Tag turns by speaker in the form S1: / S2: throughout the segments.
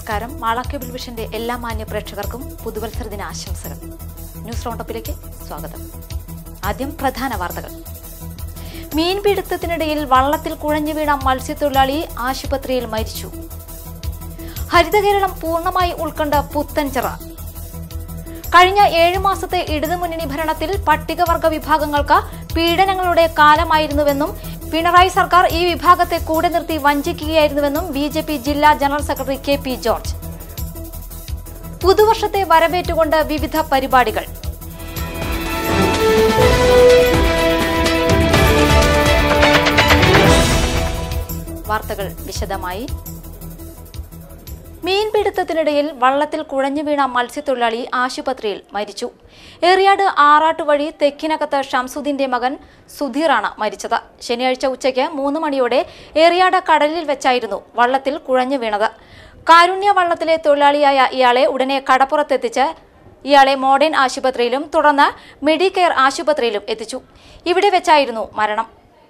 S1: നമസ്കാരം മാള കേബിൾ വിഷന്റെ എല്ലാ മാന്യ പ്രേക്ഷകർക്കും പുതുവത്സര ദിന ആശംസകൾ ന്യൂസ് റൗണ്ടപ്പിലേക്ക് സ്വാഗതം ആദ്യം പ്രധാന വാർത്തകൾ മീൻപിടുത്തത്തിനിടയിൽ വള്ളത്തിൽ കുഴഞ്ഞു വീണ മത്സ്യത്തൊഴിലാളി ആശുപത്രിയിൽ മരിച്ചു ഹരിതകേരളം പൂർണ്ണമായി ഉൾക്കൊണ്ട പുത്തൻചിറ കഴിഞ്ഞ ഏഴു മാസത്തെ ഇടതുമുന്നണി ഭരണത്തിൽ പട്ടികവർഗ വിഭാഗങ്ങൾക്ക് പീഡനങ്ങളുടെ കാലമായിരുന്നുവെന്നും പിണറായി സർക്കാർ ഈ വിഭാഗത്തെ കൂടെ നിർത്തി വഞ്ചിക്കുകയായിരുന്നുവെന്നും ബി ജെ പി ജില്ലാ general secretary K P George പുതുവർഷത്തെ വരവേറ്റുകൊണ്ട് വിവിധ പരിപാടികൾ വാർത്തകൾ വിശദമായി മീൻപിടുത്തത്തിനിടയിൽ വള്ളത്തിൽ കുഴഞ്ഞു വീണ മത്സ്യത്തൊഴിലാളി ആശുപത്രിയിൽ മരിച്ചു ഏറിയാട് ആറാട്ട് വഴി തെക്കിനകത്ത് ഷംസുദ്ദീന്റെ മകൻ സുധീറാണ് മരിച്ചത് ശനിയാഴ്ച ഉച്ചയ്ക്ക് മൂന്ന് മണിയോടെ ഏറിയാട് കടലിൽ വെച്ചായിരുന്നു വള്ളത്തിൽ കുഴഞ്ഞു വീണത് കാരുണ്യ വള്ളത്തിലെ തൊഴിലാളിയായ ഇയാളെ ഉടനെ കടപ്പുറത്തെത്തിച്ച് ഇയാളെ മോഡേൺ ആശുപത്രിയിലും തുടർന്ന് മെഡിക്കെയർ ആശുപത്രിയിലും എത്തിച്ചു ഇവിടെ വെച്ചായിരുന്നു മരണം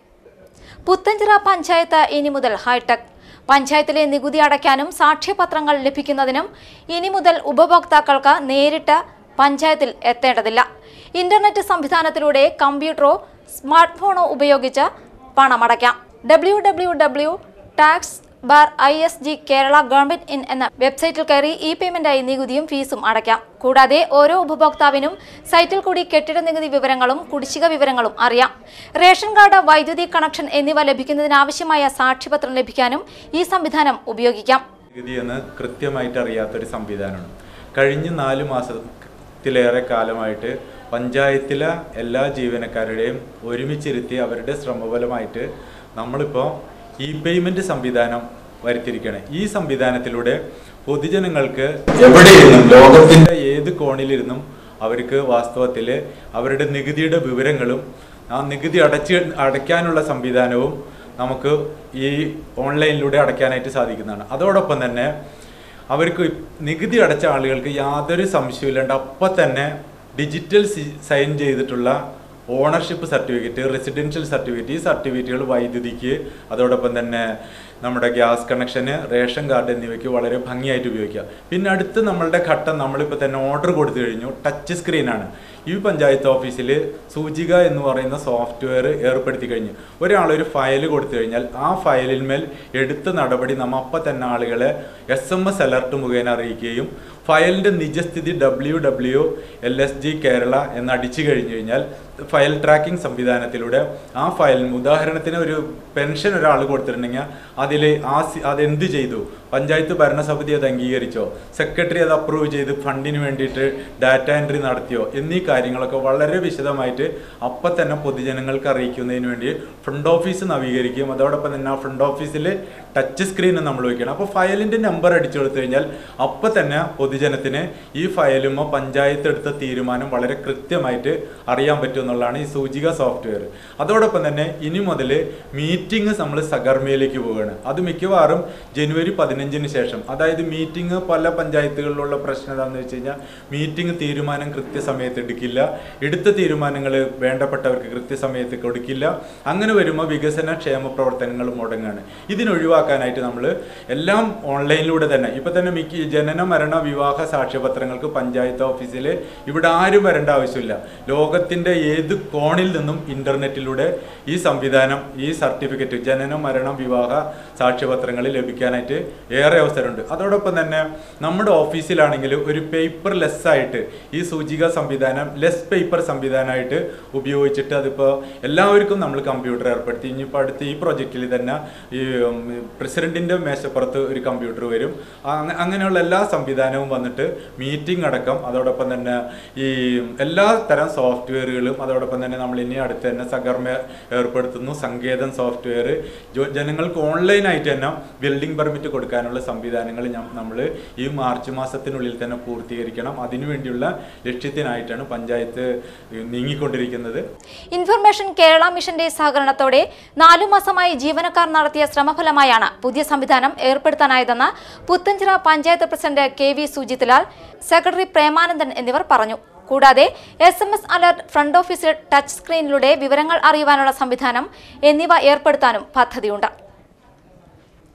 S1: പുത്തഞ്ചിറ പഞ്ചായത്ത് ഇനി മുതൽ ഹൈടെക് പഞ്ചായത്തിലെ നികുതി അടയ്ക്കാനും സാക്ഷ്യപത്രങ്ങൾ ലഭിക്കുന്നതിനും ഇനി മുതൽ ഉപഭോക്താക്കൾക്ക് നേരിട്ട് പഞ്ചായത്തിൽ എത്തേണ്ടതില്ല ഇന്റർനെറ്റ് സംവിധാനത്തിലൂടെ കമ്പ്യൂട്ടറോ സ്മാർട്ട് ഫോണോ ഉപയോഗിച്ച് പണമടയ്ക്കാം ഡബ്ല്യു ഡബ്ല്യു ഡബ്ല്യു ടാക്സ് ബാർ I S G Kerala government in എന്ന വെബ്സൈറ്റിൽ കയറി ഇ പേയ്മെന്റായി നികുതിയും ഫീസും അടയ്ക്കാം കൂടാതെ ഓരോ ഉപഭോക്താവിനും സൈറ്റിൽ കൂടി കെട്ടിട നികുതി വിവരങ്ങളും കുടിശ്ശിക വിവരങ്ങളും അറിയാം റേഷൻ കാർഡ് വൈദ്യുതി കണക്ഷൻ എന്നിവ ലഭിക്കുന്നതിനാവശ്യമായ സാക്ഷ്യപത്രം ലഭിക്കാനും ഈ സംവിധാനം ഉപയോഗിക്കാം
S2: നികുതിയെന്ന് കൃത്യമായിട്ട് അറിയാത്തൊരു സംവിധാനമാണ് കഴിഞ്ഞ നാല് മാസത്തിലേറെ കാലമായിട്ട് പഞ്ചായത്തിലെ എല്ലാ ജീവനക്കാരുടെയും ഒരുമിച്ചിരുത്തി അവരുടെ ശ്രമഫലമായിട്ട് നമ്മളിപ്പോൾ ഇ പേയ്മെന്റ് സംവിധാനം വരുത്തിയിരിക്കുകയാണ് ഈ സംവിധാനത്തിലൂടെ പൊതുജനങ്ങൾക്ക് എവിടെയിരുന്നും ലോകത്തിന്റെ ഏത് കോണിലിരുന്നും അവർക്ക് വാസ്തവത്തിൽ അവരുടെ നികുതിയുടെ വിവരങ്ങളും ആ നികുതി അടച്ച് അടയ്ക്കാനുള്ള സംവിധാനവും നമുക്ക് ഈ ഓൺലൈനിലൂടെ അടയ്ക്കാനായിട്ട് സാധിക്കുന്നതാണ് അതോടൊപ്പം തന്നെ അവർക്ക് നികുതി അടച്ച ആളുകൾക്ക് യാതൊരു സംശയമില്ലാണ്ട് അപ്പം തന്നെ ഡിജിറ്റൽ സി- സൈൻ ചെയ്തിട്ടുള്ള ഓണർഷിപ്പ് സർട്ടിഫിക്കറ്റ് റെസിഡൻഷ്യൽ സർട്ടിഫിക്കറ്റ് ഈ സർട്ടിഫിക്കറ്റുകൾ വൈദ്യുതിക്ക് അതോടൊപ്പം തന്നെ നമ്മുടെ ഗ്യാസ് കണക്ഷന് റേഷൻ കാർഡ് എന്നിവയ്ക്ക് വളരെ ഭംഗിയായിട്ട് ഉപയോഗിക്കാം പിന്നെ അടുത്ത് നമ്മളുടെ ഘട്ടം നമ്മളിപ്പോൾ തന്നെ ഓർഡർ കൊടുത്തു കഴിഞ്ഞു ടച്ച് സ്ക്രീനാണ് ഈ പഞ്ചായത്ത് ഓഫീസിൽ സൂചിക എന്ന് പറയുന്ന സോഫ്റ്റ്വെയർ ഏർപ്പെടുത്തി കഴിഞ്ഞു ഒരാൾ ഒരു ഫയൽ കൊടുത്തു കഴിഞ്ഞാൽ ആ ഫയലിന്മേൽ എടുത്ത നടപടി നമ്മ അപ്പം തന്നെ ആളുകളെ എസ് എം എസ് അലർട്ട് മുഖേന അറിയിക്കുകയും ഫയലിൻ്റെ നിജസ്ഥിതി W W L S G Kerala എന്ന് അടിച്ചു കഴിഞ്ഞു കഴിഞ്ഞാൽ ഫയൽ ട്രാക്കിംഗ് സംവിധാനത്തിലൂടെ ആ ഫയലിന് ഉദാഹരണത്തിന് ഒരു പെൻഷൻ ഒരാൾ കൊടുത്തിട്ടുണ്ടെങ്കിൽ അതിൽ ആ സി- അതെന്ത് ചെയ്തു പഞ്ചായത്ത് ഭരണസമിതി അത് അംഗീകരിച്ചോ സെക്രട്ടറി അത് അപ്രൂവ് ചെയ്ത് ഫണ്ടിന് വേണ്ടിയിട്ട് ഡാറ്റ എൻട്രി നടത്തിയോ എന്നീ കാര്യങ്ങളൊക്കെ വളരെ വിശദമായിട്ട് അപ്പം തന്നെ പൊതുജനങ്ങൾക്ക് അറിയിക്കുന്നതിന് വേണ്ടി ഫ്രണ്ട് ഓഫീസ് നവീകരിക്കുകയും അതോടൊപ്പം തന്നെ ആ ഫ്രണ്ട് ഓഫീസിൽ ടച്ച് സ്ക്രീൻ നമ്മൾ വയ്ക്കണം അപ്പോൾ ഫയലിൻ്റെ നമ്പർ അടിച്ചു കൊടുത്തു കഴിഞ്ഞാൽ അപ്പം തന്നെ പൊതുജനത്തിന് ഈ ഫയലുമോ പഞ്ചായത്ത് എടുത്ത തീരുമാനം വളരെ കൃത്യമായിട്ട് അറിയാൻ പറ്റും എന്നുള്ളതാണ് ഈ സൂചിക സോഫ്റ്റ്വെയർ അതോടൊപ്പം തന്നെ ഇനി മുതൽ മീറ്റിംഗ് നമ്മൾ സഗർമയിലേക്ക് പോവുകയാണ് അത് മിക്കവാറും ജനുവരി പതിനഞ്ചിന് ശേഷം അതായത് മീറ്റിംഗ് പല പഞ്ചായത്തുകളിലുള്ള പ്രശ്നം എന്താണെന്ന് വെച്ച് കഴിഞ്ഞാൽ മീറ്റിംഗ് തീരുമാനം കൃത്യസമയത്ത് എടുക്കില്ല എടുത്ത തീരുമാനങ്ങൾ വേണ്ടപ്പെട്ടവർക്ക് കൃത്യസമയത്ത് കൊടുക്കില്ല അങ്ങനെ വരുമ്പോൾ വികസന ക്ഷേമ പ്രവർത്തനങ്ങൾ മുടങ്ങാണ് ഇതിനൊഴിവാക്കാനായിട്ട് നമ്മൾ എല്ലാം ഓൺലൈനിലൂടെ തന്നെ ഇപ്പം തന്നെ മിക്ക ജനന മരണ വിവാഹ സാക്ഷ്യപത്രങ്ങൾക്ക് പഞ്ചായത്ത് ഓഫീസിൽ ഇവിടെ ആരും വരേണ്ട ആവശ്യമില്ല ലോകത്തിൻ്റെ ഏത് കോണിൽ നിന്നും ഇൻ്റർനെറ്റിലൂടെ ഈ സംവിധാനം ഈ സർട്ടിഫിക്കറ്റ് ജനന മരണ വിവാഹ സാക്ഷ്യപത്രങ്ങൾ ലഭിക്കാനായിട്ട് ഏറെ അവസരമുണ്ട് അതോടൊപ്പം തന്നെ നമ്മുടെ ഓഫീസിലാണെങ്കിൽ ഒരു പേപ്പർ ലെസ് ആയിട്ട് ഈ സൂചിക സംവിധാനം ലെസ് പേപ്പർ സംവിധാനമായിട്ട് ഉപയോഗിച്ചിട്ട് അതിപ്പോൾ എല്ലാവർക്കും നമ്മൾ കമ്പ്യൂട്ടർ ഏർപ്പെടുത്തി ഇനിയിപ്പോൾ അടുത്ത ഈ പ്രൊജക്റ്റിൽ തന്നെ ഈ ഉം, പ്രസിഡന്റിന്റെ മേശപ്പുറത്ത് ഒരു കമ്പ്യൂട്ടർ വരും അങ്ങ- അങ്ങനെയുള്ള എല്ലാ സംവിധാനവും വന്നിട്ട് മീറ്റിംഗ് അടക്കം അതോടൊപ്പം തന്നെ ഈ എല്ലാ തരം സോഫ്റ്റ്വെയറുകളും അതോടൊപ്പം തന്നെ നമ്മൾ ഇനി അടുത്ത് തന്നെ സകർമ്മ ഏർപ്പെടുത്തുന്നു സങ്കേതം സോഫ്റ്റ്വെയർ ജനങ്ങൾക്ക് ഓൺലൈനായിട്ട് തന്നെ ബിൽഡിംഗ് പെർമിറ്റ് കൊടുക്കാനുള്ള സംവിധാനങ്ങൾ നമ്മൾ ഈ മാർച്ച് മാസത്തിനുള്ളിൽ തന്നെ പൂർത്തീകരിക്കണം അതിനുവേണ്ടിയുള്ള ലക്ഷ്യത്തിനായിട്ടാണ് പഞ്ചായത്ത് നീങ്ങിക്കൊണ്ടിരിക്കുന്നത്
S1: ഇൻഫർമേഷൻ കേരള മിഷന്റെ സഹകരണത്തോടെ നാലു മാസമായി ജീവനക്കാർ നടത്തിയ ശ്രമഫലമായാണ് പുതിയ സംവിധാനം ഏർപ്പെടുത്താനായതെന്ന് Puthenchira panchayat president K V Sujithlal secretary Premanandan എന്നിവർ പറഞ്ഞു കൂടാതെ S M S alert front ഓഫീസിൽ ടച്ച് സ്ക്രീനിലൂടെ വിവരങ്ങൾ അറിയുവാനുള്ള സംവിധാനം എന്നിവ ഏർപ്പെടുത്താനും പദ്ധതിയുണ്ട്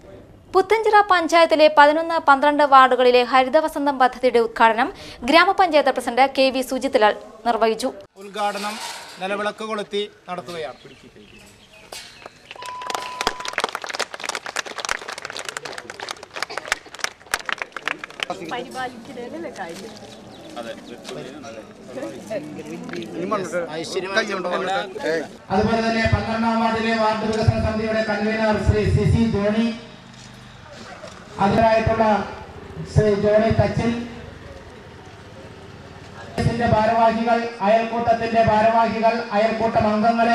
S1: പുത്തഞ്ചിറ പഞ്ചായത്തിലെ പതിനൊന്ന് പന്ത്രണ്ട് വാർഡുകളിലെ ഹരിതവസന്തം പദ്ധതിയുടെ ഉദ്ഘാടനം ഗ്രാമപഞ്ചായത്ത് പ്രസിഡന്റ് കെ വി സുജിത്ലാൽ നിർവഹിച്ചു
S3: ഉദ്ഘാടനം നിലവിളക്ക് കൊളുത്തി നടത്തുകയാണ് അതുപോലെ തന്നെ പന്ത്രണ്ടാം വാർഡിലെ വാർഡ് വികസന സമിതിയുടെ കൺവീനർ ശ്രീ സിസി ജോണി അതിനായിട്ടുള്ള ശ്രീ ജോണി തച്ചിൽ ത്തിന്റെ ഭാരവാഹികൾ അയൽക്കൂട്ടത്തിന്റെ ഭാരവാഹികൾ അയൽക്കൂട്ടം അംഗങ്ങളെ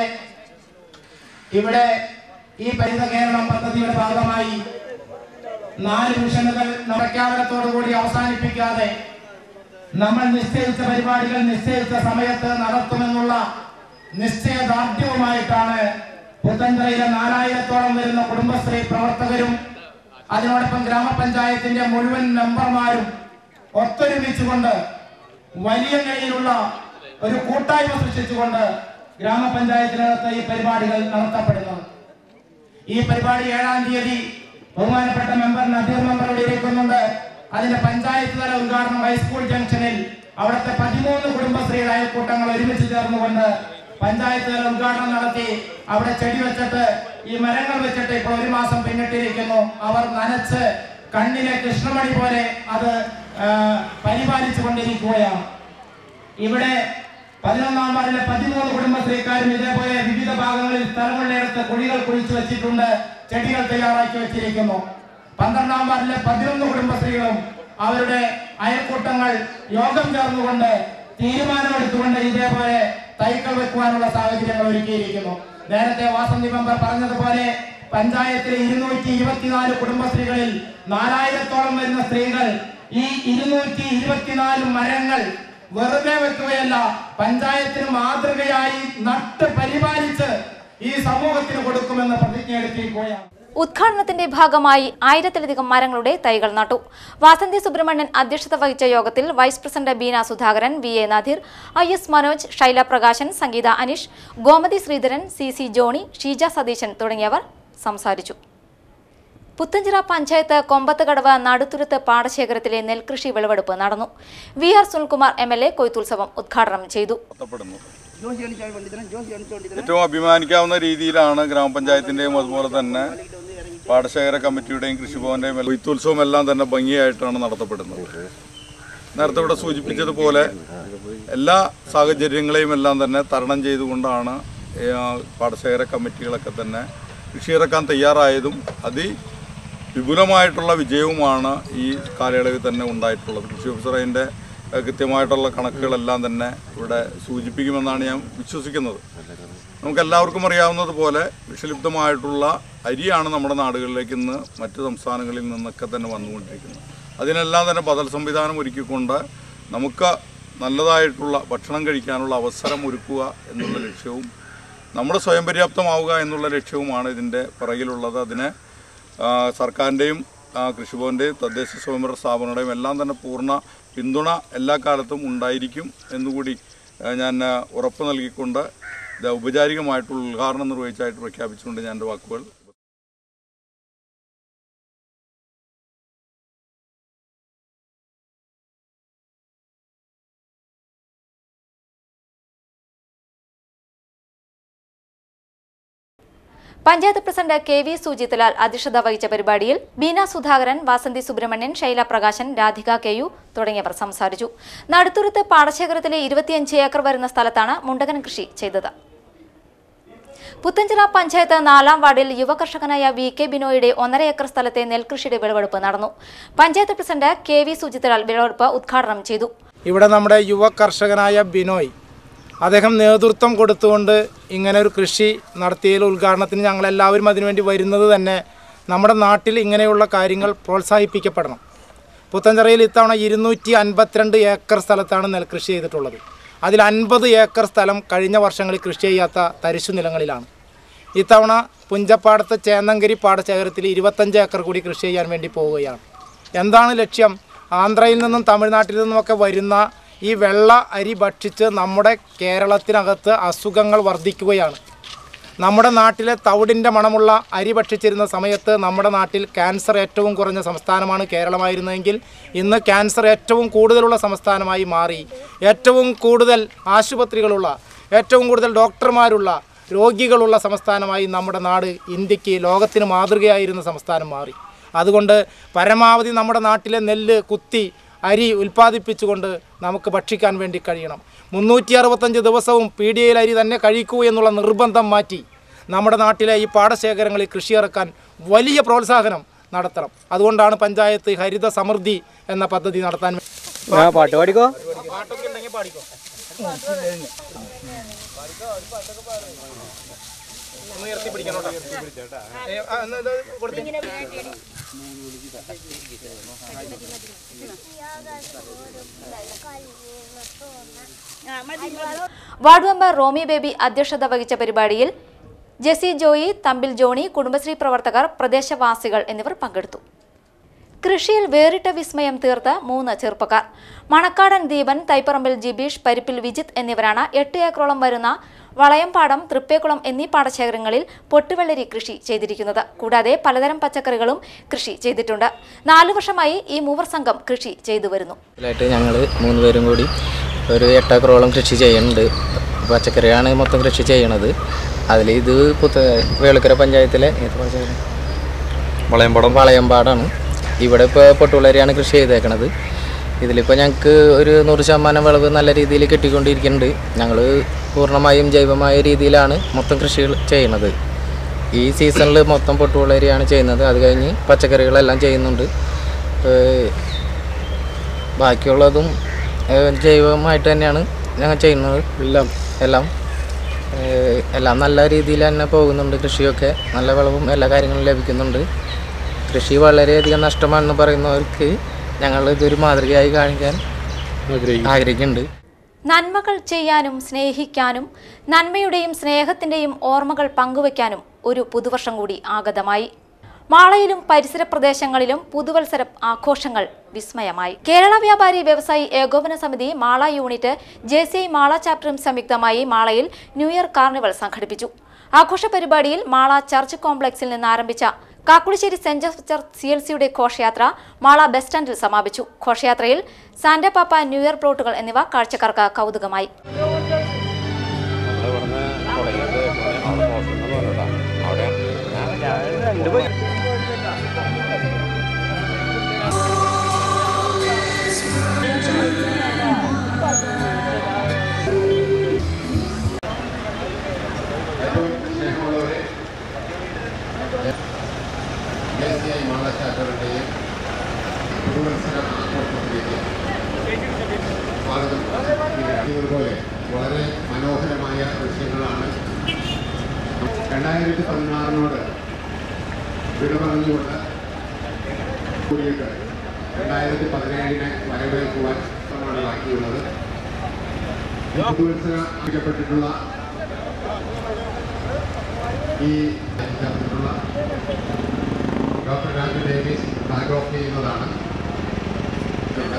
S3: ഇവിടെ ഈ പരിത കേരളം പദ്ധതിയുടെ ഭാഗമായി നാല് മിഷനുകൾ പ്രഖ്യാപനത്തോടുകൂടി അവസാനിപ്പിക്കാതെ നമ്മൾ നിശ്ചയിച്ച പരിപാടികൾ നിശ്ചയിച്ച സമയത്ത് നടത്തുമെന്നുള്ള നിശ്ചയദാർഢ്യവുമായിട്ടാണ് പുത്തൻതറയിലെ നാലായിരത്തോളം വരുന്ന കുടുംബശ്രീ പ്രവർത്തകരും അതിനോടൊപ്പം ഗ്രാമപഞ്ചായത്തിന്റെ മുഴുവൻ മെമ്പർമാരും ഒത്തൊരുമിച്ചുകൊണ്ട് വലിയ നിലയിലുള്ള ഒരു കൂട്ടായ്മ സൃഷ്ടിച്ചുകൊണ്ട് ഗ്രാമപഞ്ചായത്തിനകത്ത് ഈ പരിപാടികൾ നടത്തപ്പെടുന്നത് ഈ പരിപാടി ഏഴാം തീയതി ബഹുമാനപ്പെട്ട മെമ്പർ നദീർ മെമ്പർ ഇവിടെ ഇരിക്കുന്നുണ്ട് അതിന്റെ പഞ്ചായത്ത് തല ഉദ്ഘാടനം ഹൈസ്കൂൾ ജംഗ്ഷനിൽ അവിടുത്തെ പതിമൂന്ന് കുടുംബശ്രീയുടെ അയൽക്കൂട്ടങ്ങൾ ഒരുമിച്ച് ചേർന്നുകൊണ്ട് പഞ്ചായത്ത് തല ഉദ്ഘാടനം നടത്തി അവിടെ ചെടി വെച്ചിട്ട് ഈ മരങ്ങൾ വെച്ചിട്ട് ഇപ്പോൾ ഒരു മാസം പിന്നിട്ടിരിക്കുന്നു അവർ നനച്ച് കണ്ണിലെ കൃഷ്ണമണി പോലെ അത് ആ, പരിപാലിച്ചു കൊണ്ടിരിക്കുകയാണ് ഇവിടെ പതിനൊന്നാം വാർഡിലെ പതിമൂന്ന് കുടുംബശ്രീക്കാരും ഇതേപോലെ വിവിധ ഭാഗങ്ങളിൽ സ്ഥലങ്ങളിലെടുത്ത് കുഴികൾ കുഴിച്ചു വെച്ചിട്ടുണ്ട് ചെടികൾ തയ്യാറാക്കി വെച്ചിരിക്കുന്നു പന്ത്രണ്ടാം വാർഡിലെ പതിനൊന്ന് കുടുംബശ്രീകളും അവരുടെ അയൽക്കൂട്ടങ്ങൾ യോഗം ചേർന്നുകൊണ്ട് തീരുമാനമെടുത്തുകൊണ്ട് ഇതേപോലെ തൈക്കൾ വെക്കുവാനുള്ള സാഹചര്യങ്ങൾ ഒരുക്കിയിരിക്കുന്നു നേരത്തെ വാസന്തി മെമ്പർ പറഞ്ഞതുപോലെ പഞ്ചായത്തിലെ ഇരുന്നൂറ്റി ഇരുപത്തിനാല് കുടുംബശ്രീകളിൽ നാലായിരത്തോളം വരുന്ന സ്ത്രീകൾ ഈ ഇരുന്നൂറ്റി ഇരുപത്തിനാല് മരങ്ങൾ വെറുതെ വെക്കുകയല്ല പഞ്ചായത്തിന് മാതൃകയായി നട്ട് പരിപാലിച്ച് ഈ സമൂഹത്തിന് കൊടുക്കുമെന്ന് പ്രതിജ്ഞ എടുത്തിരിക്കുകയാണ്
S1: ഉദ്ഘാടനത്തിന്റെ ഭാഗമായി ആയിരത്തിലധികം മരങ്ങളുടെ തൈകൾ നട്ടു വാസന്തി സുബ്രഹ്മണ്യൻ അധ്യക്ഷത വഹിച്ച യോഗത്തിൽ vice president Beena Sudhakaran V A Nadeer I S Manoj Shaila Prakashan Sangeetha Aneesh Gomathi Sreedharan C C Johny Sheeja Satheesan തുടങ്ങിയവർ സംസാരിച്ചു പുത്തഞ്ചിറ പഞ്ചായത്ത് കൊമ്പത്തുകടവ് നടുത്തുരുത്ത് പാടശേഖരത്തിലെ നെൽകൃഷി വിളവെടുപ്പ് നടന്നു V R Sunilkumar M L A കൊയ്ത്തുത്സവം ഉദ്ഘാടനം ചെയ്തു
S4: നടത്തപ്പെടുന്നു ഏറ്റവും അഭിമാനിക്കാവുന്ന രീതിയിലാണ് ഗ്രാമപഞ്ചായത്തിന്റെയും അതുപോലെ തന്നെ പാടശേഖര കമ്മിറ്റിയുടെയും കൃഷിഭവന്റെയും കൊയ്ത്തുത്സവം എല്ലാം തന്നെ ഭംഗിയായിട്ടാണ് നടത്തപ്പെടുന്നത് നേരത്തെ ഇവിടെ സൂചിപ്പിച്ചതുപോലെ എല്ലാ സാഹചര്യങ്ങളെയും എല്ലാം തന്നെ തരണം ചെയ്തുകൊണ്ടാണ് ഈ, ആ, പാടശേഖര കമ്മിറ്റികളൊക്കെ തന്നെ കൃഷിയിറക്കാൻ തയ്യാറായതും അതി വിപുലമായിട്ടുള്ള വിജയവുമാണ് ഈ കാലയളവിൽ തന്നെ ഉണ്ടായിട്ടുള്ളത് കൃഷി ഓഫീസർ അതിൻ്റെ ഏഹ്, കൃത്യമായിട്ടുള്ള കണക്കുകളെല്ലാം തന്നെ ഇവിടെ സൂചിപ്പിക്കുമെന്നാണ് ഞാൻ വിശ്വസിക്കുന്നത് നമുക്ക് എല്ലാവർക്കും അറിയാവുന്നതുപോലെ വിഷലിപ്തമായിട്ടുള്ള അരിയാണ് നമ്മുടെ നാടുകളിലേക്ക് ഇന്ന് മറ്റ് സംസ്ഥാനങ്ങളിൽ നിന്നൊക്കെ തന്നെ വന്നുകൊണ്ടിരിക്കുന്നത് അതിനെല്ലാം തന്നെ ബദൽ സംവിധാനം ഒരുക്കിക്കൊണ്ട് നമുക്ക് നല്ലതായിട്ടുള്ള ഭക്ഷണം കഴിക്കാനുള്ള അവസരം ഒരുക്കുക എന്നുള്ള ലക്ഷ്യവും നമ്മുടെ സ്വയം പര്യാപ്തമാവുക എന്നുള്ള ലക്ഷ്യവുമാണ് ഇതിൻ്റെ പിറകിലുള്ളത് അതിന് ആ, സർക്കാരിൻ്റെയും ആ, കൃഷിഭവൻ്റെയും തദ്ദേശ സ്വയംഭരണ സ്ഥാപനങ്ങളുടെയും എല്ലാം തന്നെ പൂർണ്ണ പിന്തുണ എല്ലാ കാലത്തും ഉണ്ടായിരിക്കും എന്നുകൂടി ആ, ഞാൻ ആ, ഉറപ്പ് നൽകിക്കൊണ്ട് ഇത് ഔപചാരികമായിട്ടുള്ള ഉദ്ഘാടനം നിർവഹിച്ചായിട്ട് പ്രഖ്യാപിച്ചുകൊണ്ട് ഞാൻ എൻ്റെ വാക്കുകൾ
S1: panchayat president K V Sujithlal അധ്യക്ഷത വഹിച്ച പരിപാടിയിൽ ബീന സുധാകരൻ വാസന്തി സുബ്രഹ്മണ്യൻ ശൈല പ്രകാശൻ രാധിക കെ യു തുടങ്ങിയവർ സംസാരിച്ചു നടുത്തുരുത്ത് പാടശേഖരത്തിലെ ഇരുപത്തിയഞ്ച് ഏക്കർ വരുന്ന സ്ഥലത്താണ് മുണ്ടകൻ കൃഷി ചെയ്തത് പുത്തഞ്ചിറ പഞ്ചായത്ത് നാലാം വാർഡിൽ യുവകർഷകനായ വി കെ ബിനോയുടെ ഒന്നര ഏക്കർ സ്ഥലത്തെ നെൽകൃഷിയുടെ വിളവെടുപ്പ് നടന്നു panchayat president K V Sujithlal വിളവെടുപ്പ് ഉദ്ഘാടനം ചെയ്തു
S3: ഇവിടെ നമ്മുടെ യുവ കർഷകനായ ബിനോയ് അദ്ദേഹം നേതൃത്വം കൊടുത്തുകൊണ്ട് ഇങ്ങനെ ഒരു കൃഷി നടത്തിയതിൽ ഉദ്ഘാടനത്തിന് ഞങ്ങളെല്ലാവരും അതിനുവേണ്ടി വരുന്നത് തന്നെ നമ്മുടെ നാട്ടിൽ ഇങ്ങനെയുള്ള കാര്യങ്ങൾ പ്രോത്സാഹിപ്പിക്കപ്പെടണം പുത്തഞ്ചിറയിൽ ഇത്തവണ ഇരുന്നൂറ്റി അൻപത്തിരണ്ട് ഏക്കർ സ്ഥലത്താണ് നെൽകൃഷി ചെയ്തിട്ടുള്ളത് അതിൽ അൻപത് ഏക്കർ സ്ഥലം കഴിഞ്ഞ വർഷങ്ങളിൽ കൃഷി ചെയ്യാത്ത തരിശു നിലങ്ങളിലാണ് ഇത്തവണ പുഞ്ചപ്പാടത്ത് ചേന്നങ്കരി പാടശേഖരത്തിൽ ഇരുപത്തഞ്ച് ഏക്കർ കൂടി കൃഷി ചെയ്യാൻ വേണ്ടി പോവുകയാണ് എന്താണ് ലക്ഷ്യം ആന്ധ്രയിൽ നിന്നും തമിഴ്നാട്ടിൽ നിന്നുമൊക്കെ വരുന്ന ഈ വെള്ള അരി ഭക്ഷിച്ച് നമ്മുടെ കേരളത്തിനകത്ത് അസുഖങ്ങൾ വർദ്ധിക്കുകയാണ് നമ്മുടെ നാട്ടിലെ തവിടിൻ്റെ മണമുള്ള അരി ഭക്ഷിച്ചിരുന്ന സമയത്ത് നമ്മുടെ നാട്ടിൽ ക്യാൻസർ ഏറ്റവും കുറഞ്ഞ സംസ്ഥാനമാണ് കേരളമായിരുന്നതെങ്കിൽ ഇന്ന് ക്യാൻസർ ഏറ്റവും കൂടുതലുള്ള സംസ്ഥാനമായി മാറി ഏറ്റവും കൂടുതൽ ആശുപത്രികളുള്ള ഏറ്റവും കൂടുതൽ ഡോക്ടർമാരുള്ള രോഗികളുള്ള സംസ്ഥാനമായി നമ്മുടെ നാട് ഇന്ത്യക്ക് ലോകത്തിന് മാതൃകയായിരുന്ന സംസ്ഥാനം മാറി അതുകൊണ്ട് പരമാവധി നമ്മുടെ നാട്ടിലെ നെല്ല് കുത്തി അരി ഉൽപ്പാദിപ്പിച്ചുകൊണ്ട് നമുക്ക് ഭക്ഷിക്കാൻ വേണ്ടി കഴിയണം മുന്നൂറ്റി അറുപത്തഞ്ച് ദിവസവും പി ഡി എയിൽ അരി തന്നെ കഴിക്കൂ എന്നുള്ള നിർബന്ധം മാറ്റി നമ്മുടെ നാട്ടിലെ ഈ പാടശേഖരങ്ങളിൽ കൃഷി ഇറക്കാൻ വലിയ പ്രോത്സാഹനം നടത്തണം അതുകൊണ്ടാണ് പഞ്ചായത്ത് ഹരിത സമൃദ്ധി എന്ന പദ്ധതി നടത്താൻ
S5: ആ പാട്ട് പാടിക്കോ
S3: പാട്ടൊക്കെ ഉണ്ടെങ്കിൽ പാടിക്കോ ഒന്ന് ഉയർത്തി പിടിക്കണം കേട്ടോ. ഏ, ആ, എന്നാ ഇത് കൊടുത്തേ.
S1: വാർഡ് മെമ്പർ റോമി ബേബി അധ്യക്ഷത വഹിച്ച പരിപാടിയിൽ ജെസി ജോയി തമ്പിൽ ജോണി കുടുംബശ്രീ പ്രവർത്തകർ പ്രദേശവാസികൾ എന്നിവർ പങ്കെടുത്തു കൃഷിയിൽ വേറിട്ട വിസ്മയം തീർത്ത മൂന്ന് ചെറുപ്പക്കാർ മണക്കാടൻ ദീപൻ തൈപ്പറമ്പിൽ ജിബീഷ് പരിപ്പിൽ വിജിത്ത് എന്നിവരാണ് എട്ട് ഏക്കറോളം വരുന്ന വളയംപാടം തൃപ്പേക്കുളം എന്നീ പാടശേഖരങ്ങളിൽ പൊട്ടുവെള്ളരി കൃഷി ചെയ്തിരിക്കുന്നത് കൂടാതെ പലതരം പച്ചക്കറികളും കൃഷി ചെയ്തിട്ടുണ്ട് നാലു വർഷമായി ഈ മൂവർ സംഘം കൃഷി ചെയ്തു വരുന്നു
S6: ായിട്ട് ഞങ്ങൾ മൂന്ന് പേരും കൂടി ഒരു എട്ടേക്കറോളം കൃഷി ചെയ്യുന്നുണ്ട് പച്ചക്കറിയാണ് മൊത്തം കൃഷി ചെയ്യണത് അതിൽ ഇത് പുത്ത വേളുക്കര പഞ്ചായത്തിലെ ഏത് പഞ്ചായത്ത്?
S5: വളയമ്പടം
S6: വളയമ്പാടാണ് ഇവിടെ ഇപ്പോൾ പൊട്ടുവളരിയാണ് കൃഷി ചെയ്തേക്കണത് ഇതിലിപ്പോൾ ഞങ്ങൾക്ക് ഒരു നൂറ് ശതമാനം വിളവ് നല്ല രീതിയിൽ കിട്ടിക്കൊണ്ടിരിക്കുന്നുണ്ട് ഞങ്ങൾ പൂർണ്ണമായും ജൈവമായ രീതിയിലാണ് മൊത്തം കൃഷികൾ ചെയ്യണത് ഈ സീസണിൽ മൊത്തം പൊട്ടുവളരിയാണ് ചെയ്യുന്നത് അത് കഴിഞ്ഞ് പച്ചക്കറികളെല്ലാം ചെയ്യുന്നുണ്ട് ഏഹ് ബാക്കിയുള്ളതും ഏഹ് ജൈവമായിട്ട് തന്നെയാണ് ഞങ്ങൾ ചെയ്യുന്നത് എല്ലാം എല്ലാം ഏഹ് എല്ലാം നല്ല രീതിയിൽ തന്നെ പോകുന്നുണ്ട് കൃഷിയൊക്കെ നല്ല വിളവും എല്ലാ കാര്യങ്ങളും ലഭിക്കുന്നുണ്ട് കൃഷി വളരെയധികം നഷ്ടമാണെന്ന് പറയുന്നവർക്ക് ഞങ്ങൾ ഇതൊരു മാതൃകയായി കാണിക്കാൻ ആഗ്രഹിക്കുന്നുണ്ട്
S1: നന്മകൾ ചെയ്യാനും സ്നേഹിക്കാനും നന്മയുടെയും സ്നേഹത്തിന്റെയും ഓർമ്മകൾ പങ്കുവയ്ക്കാനും ഒരു പുതുവർഷം കൂടി ആഗതമായി മാളയിലും പരിസര പ്രദേശങ്ങളിലും പുതുവത്സര ആഘോഷങ്ങൾ വിസ്മയമായി കേരള വ്യാപാരി വ്യവസായി ഏകോപന സമിതി Mala unit J C I Mala ചാപ്റ്ററും സംയുക്തമായി മാളയിൽ ന്യൂ ഇയർ കാർണിവൽ സംഘടിപ്പിച്ചു ആഘോഷ പരിപാടിയിൽ മാള ചർച്ച് കോംപ്ലക്സിൽ നിന്ന് ആരംഭിച്ച Kakkulissery saint Joseph church C L സിയുടെ ഘോഷയാത്ര മാള ബസ് സ്റ്റാൻഡിൽ സമാപിച്ചു ഘോഷയാത്രയിൽ സാന്റ പാപ്പ ന്യൂ ഇയർ പ്ലോട്ടുകൾ എന്നിവ കാഴ്ചക്കാർക്ക് കൗതുകമായി
S7: പോലെ വളരെ മനോഹരമായ ദൃശ്യങ്ങളാണ് രണ്ടായിരത്തി പതിനാറിനോട് വിട പറഞ്ഞുകൊണ്ട് കൂടിയിട്ട് രണ്ടായിരത്തി പതിനേഴിനെ വരവേൽക്കുവാൻ ശ്രമമാണ് ബാക്കിയുള്ളത് പുതുവത്സര ആക്കപ്പെട്ടിട്ടുള്ള ഈ ചേർന്നിട്ടുള്ള doctor Raju Davis flag off ചെയ്യുന്നതാണ് ഇതുണ്ട്.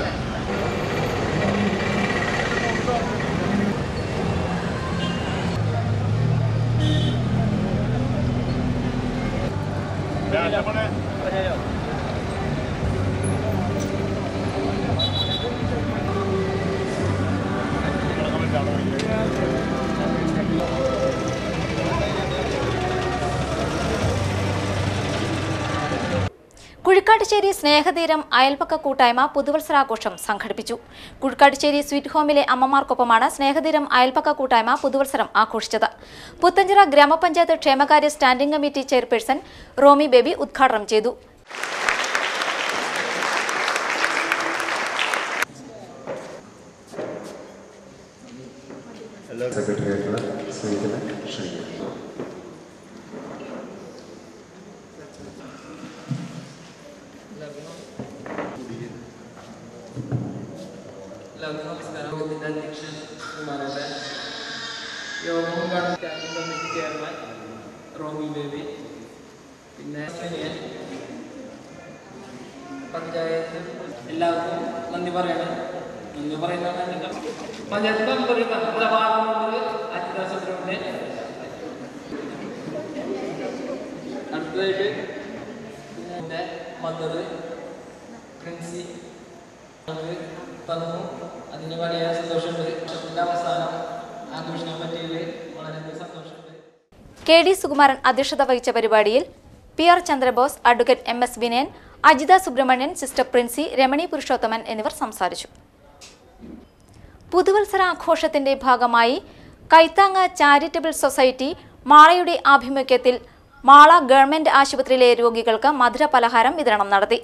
S1: കുഴിക്കാട്ടുശ്ശേരി സ്നേഹതീരം അയൽപക്ക കൂട്ടായ്മ പുതുവത്സരാഘോഷം സംഘടിപ്പിച്ചു കുഴിക്കാട്ടുശ്ശേരി സ്വീറ്റ് ഹോമിലെ അമ്മമാർക്കൊപ്പമാണ് സ്നേഹതീരം അയൽപക്ക കൂട്ടായ്മ പുതുവത്സരം ആഘോഷിച്ചത് പുത്തഞ്ചിറ ഗ്രാമപഞ്ചായത്ത് ക്ഷേമകാര്യ standing committee chairperson Romy Baby ഉദ്ഘാടനം ചെയ്തു
S7: സെക്രട്ടറിയായിട്ടുള്ള ശ്രീജിനെ ക്ഷണിക്കുന്നു
S8: എല്ലാവർക്കും നമസ്കാരം യോഗത്തിന്റെ അധ്യക്ഷൻ ബഹുമാനപ്പെട്ട യോഗം standing committee chairman Romy Baby പിന്നെ സുനിയൻ പഞ്ചായത്ത് എല്ലാവർക്കും നന്ദി പറയണം നന്ദി പറയുന്ന പഞ്ചായത്ത് മെമ്പർ ഭാഗമുണ്ട് അച്യുത സുബ്രഹ്മണ്യൻ അടുത്തതായിട്ട് എൻ്റെ മദർ പ്രിൻസി ഞങ്ങൾക്ക് തന്നു അതിന് വലിയ സന്തോഷമുണ്ട് വർഷത്തിൻ്റെ അവസാനം ആഘോഷിക്കാൻ പറ്റിയതിൽ വളരെയധികം സന്തോഷമുണ്ട്
S1: കെ ഡി സുകുമാരൻ അധ്യക്ഷത വഹിച്ച പരിപാടിയിൽ P R Chandrabose advocate M S Vinayan Ajitha Subramanian sister Princy Ramani Purushothaman എന്നിവർ സംസാരിച്ചു പുതുവത്സര ആഘോഷത്തിന്റെ ഭാഗമായി കൈത്താങ്ങ ചാരിറ്റബിൾ സൊസൈറ്റി മാളയുടെ ആഭിമുഖ്യത്തിൽ മാള ഗവൺമെന്റ് ആശുപത്രിയിലെ രോഗികൾക്ക് മധുര പലഹാരം വിതരണം നടത്തി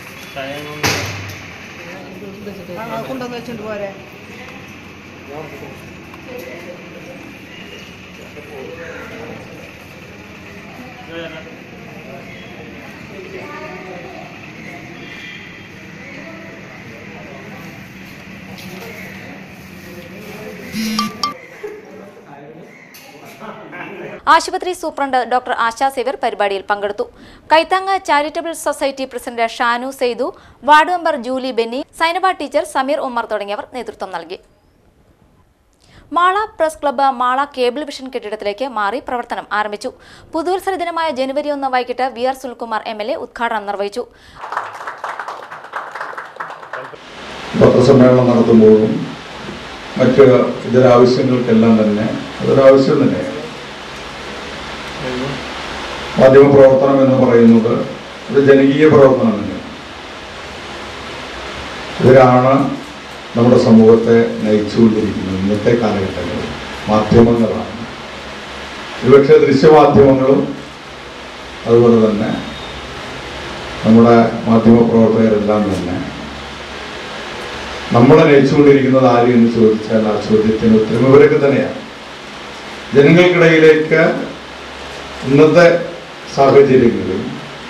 S1: ആശുപത്രി സൂപ്രണ്ട് ഡോക്ടർ ആശാ സേവ്യർ പരിപാടിയിൽ പങ്കെടുത്തു Kaithanga charitable society president Shanu Saidu ward member Julie Benny Sainaba teacher Sameer Ummer തുടങ്ങിയവർ നേതൃത്വം നൽകി Mala press club Mala cable vision കെട്ടിടത്തിലേക്ക് മാറി പ്രവർത്തനം ആരംഭിച്ചു പുതുവത്സര ദിനമായ ജനുവരി ഒന്ന് വൈകിട്ട് V R Sunilkumar M L A ഉദ്ഘാടനം നിർവഹിച്ചു
S4: പത്രസമ്മേളനം നടത്തുമ്പോഴും മറ്റ് ഇതര ആവശ്യങ്ങൾക്കെല്ലാം തന്നെ അതൊരാവശ്യം തന്നെയാണ് മാധ്യമപ്രവർത്തനം എന്ന് പറയുന്നത് ഒരു ജനകീയ പ്രവർത്തനം തന്നെയാണ് ഇവരാണ് നമ്മുടെ സമൂഹത്തെ നയിച്ചുകൊണ്ടിരിക്കുന്നത് ഇന്നത്തെ കാലഘട്ടങ്ങളിൽ മാധ്യമങ്ങളാണ് ഒരുപക്ഷെ ദൃശ്യമാധ്യമങ്ങളും അതുപോലെ തന്നെ നമ്മുടെ മാധ്യമപ്രവർത്തകരെല്ലാം തന്നെ നമ്മളെ നയിച്ചുകൊണ്ടിരിക്കുന്നത് ആര് എന്ന് ചോദിച്ചാൽ ആ ചോദ്യത്തിന് ഉത്തരം ഇവരൊക്കെ തന്നെയാണ് ജനങ്ങൾക്കിടയിലേക്ക് ഇന്നത്തെ സാഹചര്യങ്ങളിൽ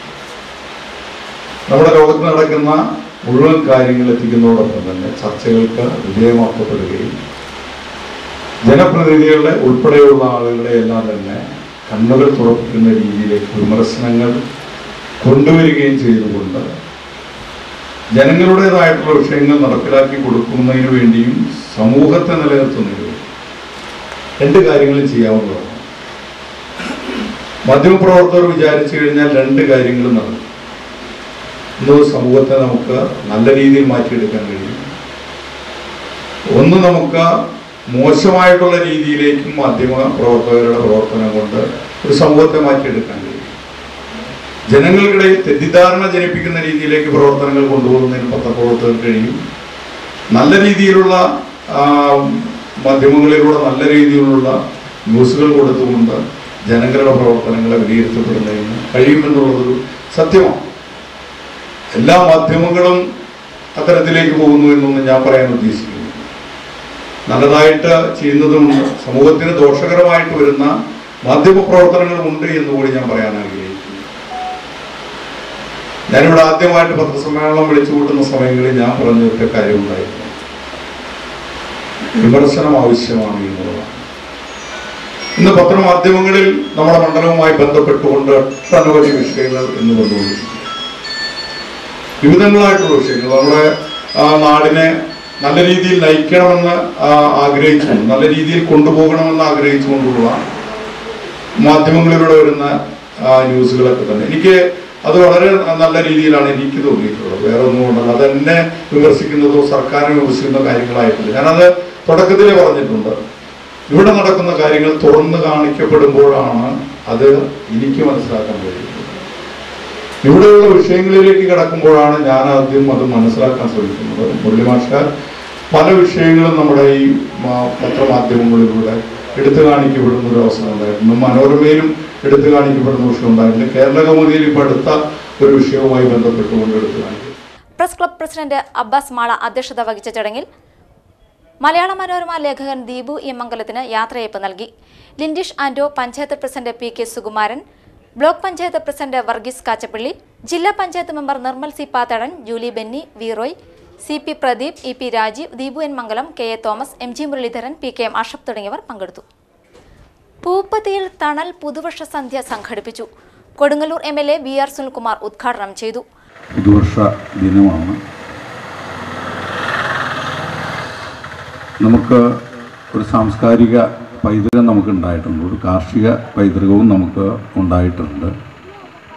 S4: നമ്മുടെ ലോകത്ത് നടക്കുന്ന മുഴുവൻ കാര്യങ്ങൾ എത്തിക്കുന്നതോടൊപ്പം തന്നെ ചർച്ചകൾക്ക് വിധേയമാക്കപ്പെടുകയും ജനപ്രതിനിധികളുടെ ഉൾപ്പെടെയുള്ള ആളുകളെ എല്ലാം തന്നെ കണ്ണുകൾ തുറപ്പിക്കുന്ന രീതിയിലേക്ക് വിമർശനങ്ങൾ കൊണ്ടുവരികയും ചെയ്തുകൊണ്ട് ജനങ്ങളുടേതായിട്ടുള്ള വിഷയങ്ങൾ നടപ്പിലാക്കി കൊടുക്കുന്നതിന് വേണ്ടിയും സമൂഹത്തെ നിലനിർത്തുന്നതിന് വേണ്ടി രണ്ട് കാര്യങ്ങളും ചെയ്യാവുന്നതാണ് മാധ്യമപ്രവർത്തകർ വിചാരിച്ചു കഴിഞ്ഞാൽ രണ്ട് കാര്യങ്ങളും നടക്കും ഒന്ന് സമൂഹത്തെ നമുക്ക് നല്ല രീതിയിൽ മാറ്റിയെടുക്കാൻ കഴിയും ഒന്ന് നമുക്ക് മോശമായിട്ടുള്ള രീതിയിലേക്കും മാധ്യമ പ്രവർത്തകരുടെ പ്രവർത്തനം കൊണ്ട് ഒരു സമൂഹത്തെ മാറ്റിയെടുക്കാൻ കഴിയും ജനങ്ങൾക്കിടയിൽ തെറ്റിദ്ധാരണ ജനിപ്പിക്കുന്ന രീതിയിലേക്ക് പ്രവർത്തനങ്ങൾ കൊണ്ടുപോകുന്നതിന് പത്രപ്രവർത്തകർക്ക് കഴിയും നല്ല രീതിയിലുള്ള ആ, മാധ്യമങ്ങളിലൂടെ നല്ല രീതിയിലുള്ള ന്യൂസുകൾ കൊടുത്തുകൊണ്ട് ജനങ്ങളുടെ പ്രവർത്തനങ്ങളെ വിലയിരുത്തപ്പെടുന്നതിന് കഴിയുമെന്നുള്ളതൊരു സത്യമാണ് എല്ലാ മാധ്യമങ്ങളും അത്തരത്തിലേക്ക് പോകുന്നു എന്നൊന്നും ഞാൻ പറയാൻ ഉദ്ദേശിക്കുന്നു നല്ലതായിട്ട് ചെയ്യുന്നതുമുണ്ട് സമൂഹത്തിന് ദോഷകരമായിട്ട് വരുന്ന മാധ്യമ പ്രവർത്തനങ്ങളുമുണ്ട് എന്നുകൂടി ഞാൻ പറയാൻ ആഗ്രഹിക്കുന്നു ഞാനിവിടെ ആദ്യമായിട്ട് പത്രസമ്മേളനം വിളിച്ചു കൂട്ടുന്ന സമയങ്ങളിൽ ഞാൻ പറഞ്ഞ ഒറ്റ കാര്യമുണ്ടായിരുന്നു വിമർശനം ആവശ്യമാണ് എന്നുള്ളതാണ് ഇന്ന് പത്രമാധ്യമങ്ങളിൽ നമ്മുടെ മണ്ഡലവുമായി ബന്ധപ്പെട്ടുകൊണ്ട് ഒട്ടനവധി വിഷയങ്ങൾ എന്ന് വന്നുകൊണ്ടിരിക്കുന്നു വിവിധങ്ങളായിട്ടുള്ള വിഷയങ്ങൾ നമ്മുടെ ആ, നാടിനെ നല്ല രീതിയിൽ നയിക്കണമെന്ന് ആ, ആഗ്രഹിച്ചുകൊണ്ട് നല്ല രീതിയിൽ കൊണ്ടുപോകണമെന്ന് ആഗ്രഹിച്ചുകൊണ്ടുള്ള മാധ്യമങ്ങളിലൂടെ വരുന്ന ആ, ന്യൂസുകളൊക്കെ തന്നെ എനിക്ക് അത് വളരെ നല്ല രീതിയിലാണ് എനിക്ക് തോന്നിയിട്ടുള്ളത് വേറെ ഒന്നും കൊണ്ടല്ല അതെന്നെ വിമർശിക്കുന്നതോ സർക്കാരിനെ വിമർശിക്കുന്ന കാര്യങ്ങളായിട്ടില്ല ഞാനത് തുടക്കത്തിലേ പറഞ്ഞിട്ടുണ്ട് ഇവിടെ നടക്കുന്ന കാര്യങ്ങൾ തുറന്നു കാണിക്കപ്പെടുമ്പോഴാണ് അത് എനിക്ക് മനസ്സിലാക്കാൻ കഴിയുന്നത് ഇവിടെയുള്ള വിഷയങ്ങളിലേക്ക് കിടക്കുമ്പോഴാണ് ഞാൻ ആദ്യം അത് മനസ്സിലാക്കാൻ ശ്രമിക്കുന്നത് മുരളിമാഷാർ പല വിഷയങ്ങളും നമ്മുടെ ഈ മാ- പത്രമാധ്യമങ്ങളിലൂടെ എടുത്തു കാണിക്കപ്പെടുന്ന ഒരു അവസരം ഉണ്ടായിരുന്നു മനോരമയിലും എടുത്തു കാണിക്കപ്പെടുന്ന വിഷയം ഉണ്ടായിട്ടുണ്ട് കേരള കൗമുദിയിൽ ഇപ്പോൾ അടുത്ത ഒരു വിഷയവുമായി ബന്ധപ്പെട്ടുകൊണ്ട് എടുത്തു കാണിക്കും
S1: press club president Abbas Mala അധ്യക്ഷത വഹിച്ച ചടങ്ങിൽ മലയാള മനോരമ ലേഖകൻ ദീപു ഇ മംഗലത്തിന് യാത്രയയപ്പ് നൽകി Lindish Anto panchayat president P K Sukumaran block panchayat president Varghese Kachappilly ജില്ലാ panchayat member Nirmal C Pathadan Julie Benny V Roy C P Pradeep E P Rajeev Deepu N Mangalam K A Thomas M G Muraleedharan P K M Ashaf തുടങ്ങിയവർ പങ്കെടുത്തു പൂപ്പത്തിയിൽ തണൽ പുതുവർഷ സന്ധ്യ സംഘടിപ്പിച്ചു Kodungallur M L A V R Sunilkumar ഉദ്ഘാടനം ചെയ്തു
S9: പുതുവർഷ ദിനമാണ് നമുക്ക് ഒരു സാംസ്കാരിക പൈതൃകം നമുക്ക് ഉണ്ടായിട്ടുണ്ട് ഒരു കാർഷിക പൈതൃകവും നമുക്ക് ഉണ്ടായിട്ടുണ്ട്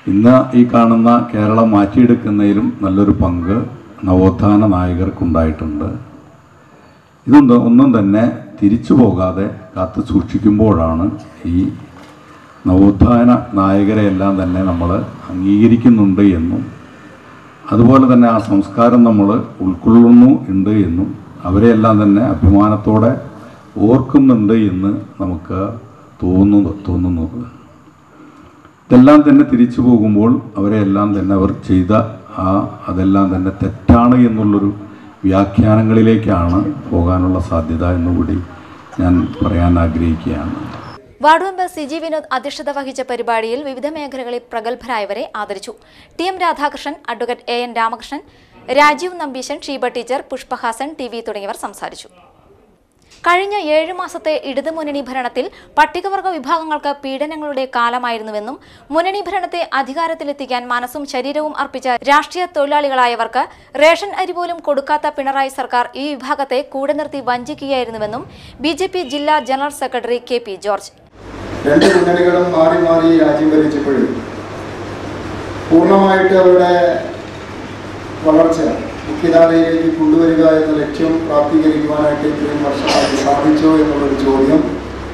S9: ഇന്ന് ഈ കാണുന്ന കേരളം മാറ്റിയെടുക്കുന്നതിലും നല്ലൊരു പങ്ക് നവോത്ഥാന നായകർക്കുണ്ടായിട്ടുണ്ട് ഇതൊന്നും ഒന്നും തന്നെ തിരിച്ചു പോകാതെ കാത്തു സൂക്ഷിക്കുമ്പോഴാണ് ഈ നവോത്ഥാന നായകരെയെല്ലാം തന്നെ നമ്മൾ അംഗീകരിക്കുന്നുണ്ട് എന്നും അതുപോലെ തന്നെ ആ സംസ്കാരം നമ്മൾ ഉൾക്കൊള്ളുന്നു ഉണ്ട് എന്നും അവരെയെല്ലാം തന്നെ അഭിമാനത്തോടെ ഓർക്കുന്നുണ്ട് എന്ന് നമുക്ക് തോന്നുന്നു തോന്നുന്നത് ഇതെല്ലാം തന്നെ തിരിച്ചു പോകുമ്പോൾ അവരെല്ലാം തന്നെ അവർ ചെയ്ത ആ അതെല്ലാം തന്നെ തെറ്റാണ് എന്നുള്ളൊരു വ്യാഖ്യാനങ്ങളിലേക്കാണ് പോകാനുള്ള സാധ്യത എന്നുകൂടി ഞാൻ പറയാൻ ആഗ്രഹിക്കുകയാണ്
S1: ward member C G Vinod അധ്യക്ഷത വഹിച്ച പരിപാടിയിൽ വിവിധ മേഖലകളിൽ പ്രഗത്ഭരായവരെ ആദരിച്ചു T M Radhakrishnan advocate A N Ramakrishnan Rajeev Nambeesan Sheeba teacher Pushpahasan T V തുടങ്ങിയവർ സംസാരിച്ചു കഴിഞ്ഞ ഏഴു മാസത്തെ ഇടതുമുന്നണി ഭരണത്തിൽ പട്ടികവർഗ വിഭാഗങ്ങൾക്ക് പീഡനങ്ങളുടെ കാലമായിരുന്നുവെന്നും മുന്നണി ഭരണത്തെ അധികാരത്തിലെത്തിക്കാൻ മനസ്സും ശരീരവും അർപ്പിച്ച രാഷ്ട്രീയ തൊഴിലാളികളായവർക്ക് റേഷൻ അരി പോലും കൊടുക്കാത്ത പിണറായി സർക്കാർ ഈ വിഭാഗത്തെ കൂടെ നിർത്തി വഞ്ചിക്കുകയായിരുന്നുവെന്നും ബി ജില്ലാ general secretary K P George
S10: രണ്ട് മുന്നണികളും മാറി മാറി രാജ്യം ഭരിച്ചപ്പോഴും പൂർണ്ണമായിട്ട് അവരുടെ വളർച്ച മുഖ്യധാരയിലേക്ക് കൊണ്ടുവരിക എന്ന ലക്ഷ്യം പ്രാപ്തീകരിക്കുവാനായിട്ട് ഇത്രയും വർഷമായിട്ട് സാധിച്ചോ എന്നുള്ളൊരു ചോദ്യം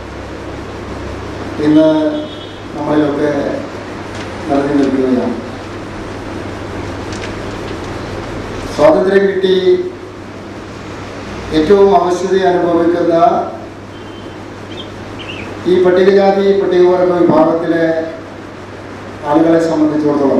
S10: ഇന്ന് നമ്മളിലൊക്കെ നിറഞ്ഞു നിൽക്കുകയാണ് സ്വാതന്ത്ര്യം കിട്ടി ഏറ്റവും ആവശ്യത അനുഭവിക്കുന്ന ഈ പട്ടികജാതി പട്ടികവർഗ വിഭാഗത്തിലെ ആളുകളെ സംബന്ധിച്ചിടത്തോളം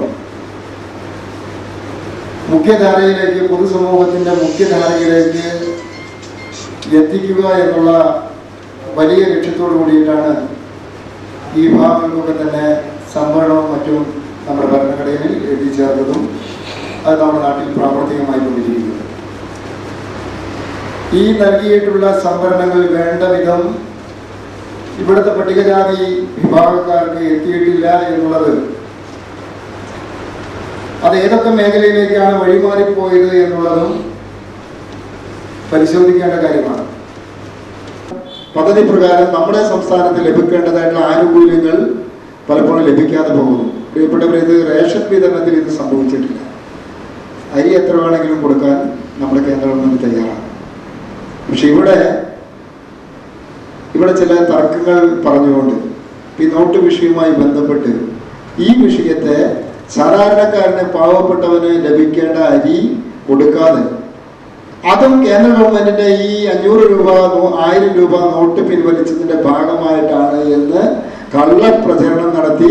S10: മുഖ്യധാരയിലേക്ക് പൊതുസമൂഹത്തിൻ്റെ മുഖ്യധാരയിലേക്ക് എത്തിക്കുക എന്നുള്ള വലിയ ലക്ഷ്യത്തോടു കൂടിയിട്ടാണ് ഈ വിഭാഗങ്ങൾക്കൊക്കെ തന്നെ സംവരണവും മറ്റും നമ്മുടെ ഭരണഘടനയിൽ എത്തിച്ചേർന്നതും അത് നമ്മുടെ നാട്ടിൽ പ്രാവർത്തികമായി കൊണ്ടിരിക്കുന്നത് ഈ നൽകിയിട്ടുള്ള സംവരണങ്ങൾ വേണ്ട വിധം ഇവിടുത്തെ പട്ടികജാതി വിഭാഗക്കാർക്ക് എത്തിയിട്ടില്ല എന്നുള്ളത് അത് ഏതൊക്കെ മേഖലയിലേക്കാണ് വഴിമാറിപ്പോയത് എന്നുള്ളതും പരിശോധിക്കേണ്ട കാര്യമാണ് പദ്ധതി പ്രകാരം നമ്മുടെ സംസ്ഥാനത്ത് ലഭിക്കേണ്ടതായിട്ടുള്ള ആനുകൂല്യങ്ങൾ പലപ്പോഴും ലഭിക്കാതെ പോകുന്നു പ്രിയപ്പെട്ടവർ ഇത് റേഷൻ വിതരണത്തിൽ ഇത് സംഭവിച്ചിട്ടില്ല അരി എത്ര വേണമെങ്കിലും കൊടുക്കാൻ നമ്മുടെ കേന്ദ്ര ഗവൺമെന്റ് തയ്യാറാണ് പക്ഷെ ഇവിടെ ഇവിടെ ചില തർക്കങ്ങൾ പറഞ്ഞുകൊണ്ട് ഈ നോട്ട് വിഷയവുമായി ബന്ധപ്പെട്ട് ഈ വിഷയത്തെ സാധാരണക്കാരന് പാവപ്പെട്ടവന് ലഭിക്കേണ്ട അരി കൊടുക്കാതെ അതും കേന്ദ്ര ഗവൺമെന്റിന്റെ ഈ അഞ്ഞൂറ് രൂപ നൂ- ആയിരം രൂപ നോട്ട് പിൻവലിച്ചതിന്റെ ഭാഗമായിട്ടാണ് എന്ന് കള്ളപ്രചരണം നടത്തി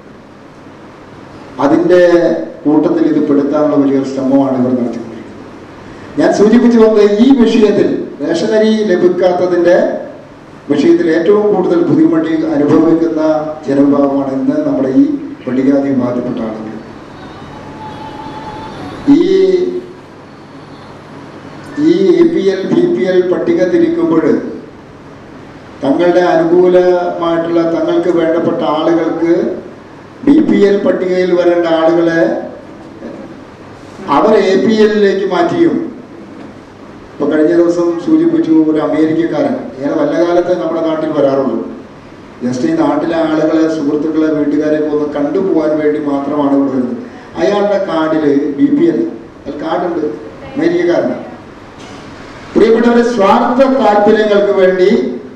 S10: അതിന്റെ കൂട്ടത്തിൽ ഇത് പെടുത്താനുള്ള വലിയൊരു ശ്രമമാണ് ഇവർ നടത്തിക്കൊണ്ടിരിക്കുന്നത് ഞാൻ സൂചിപ്പിച്ചു വന്നത് ഈ വിഷയത്തിൽ റേഷനരി ലഭിക്കാത്തതിന്റെ വിഷയത്തിൽ ഏറ്റവും കൂടുതൽ ബുദ്ധിമുട്ടി അനുഭവിക്കുന്ന ജനവിഭാഗമാണ് ഇന്ന് നമ്മുടെ ഈ പട്ടികാതി വിഭാഗത്തിൽപ്പെട്ട ആളുകൾ ഈ ഈ A P L B P L പട്ടിക തിരിക്കുമ്പോൾ തങ്ങളുടെ അനുകൂലമായിട്ടുള്ള തങ്ങൾക്ക് വേണ്ടപ്പെട്ട ആളുകൾക്ക് ബി പി എൽ പട്ടികയിൽ വരേണ്ട ആളുകളെ അവർ എ പി എല്ലിലേക്ക് മാറ്റിയും ഇപ്പൊ കഴിഞ്ഞ ദിവസം സൂചിപ്പിച്ചു ഒരു അമേരിക്കക്കാരൻ ഏറെ വല്ല കാലത്തെ നമ്മുടെ നാട്ടിൽ വരാറുള്ളൂ ജസ്റ്റ് ഈ നാട്ടിലെ ആളുകളെ സുഹൃത്തുക്കളെ വീട്ടുകാരെ ഒക്കെ ഒന്ന് കണ്ടുപോകാൻ വേണ്ടി മാത്രമാണ് ഇവിടെ വരുന്നത് അയാളുടെ കാർഡില് ബി പി എൽ കാർഡുണ്ട് അമേരിക്കക്കാരനാണ് പ്രിയപ്പെട്ടവരെ സ്വാർത്ഥ താല്പര്യങ്ങൾക്ക് വേണ്ടി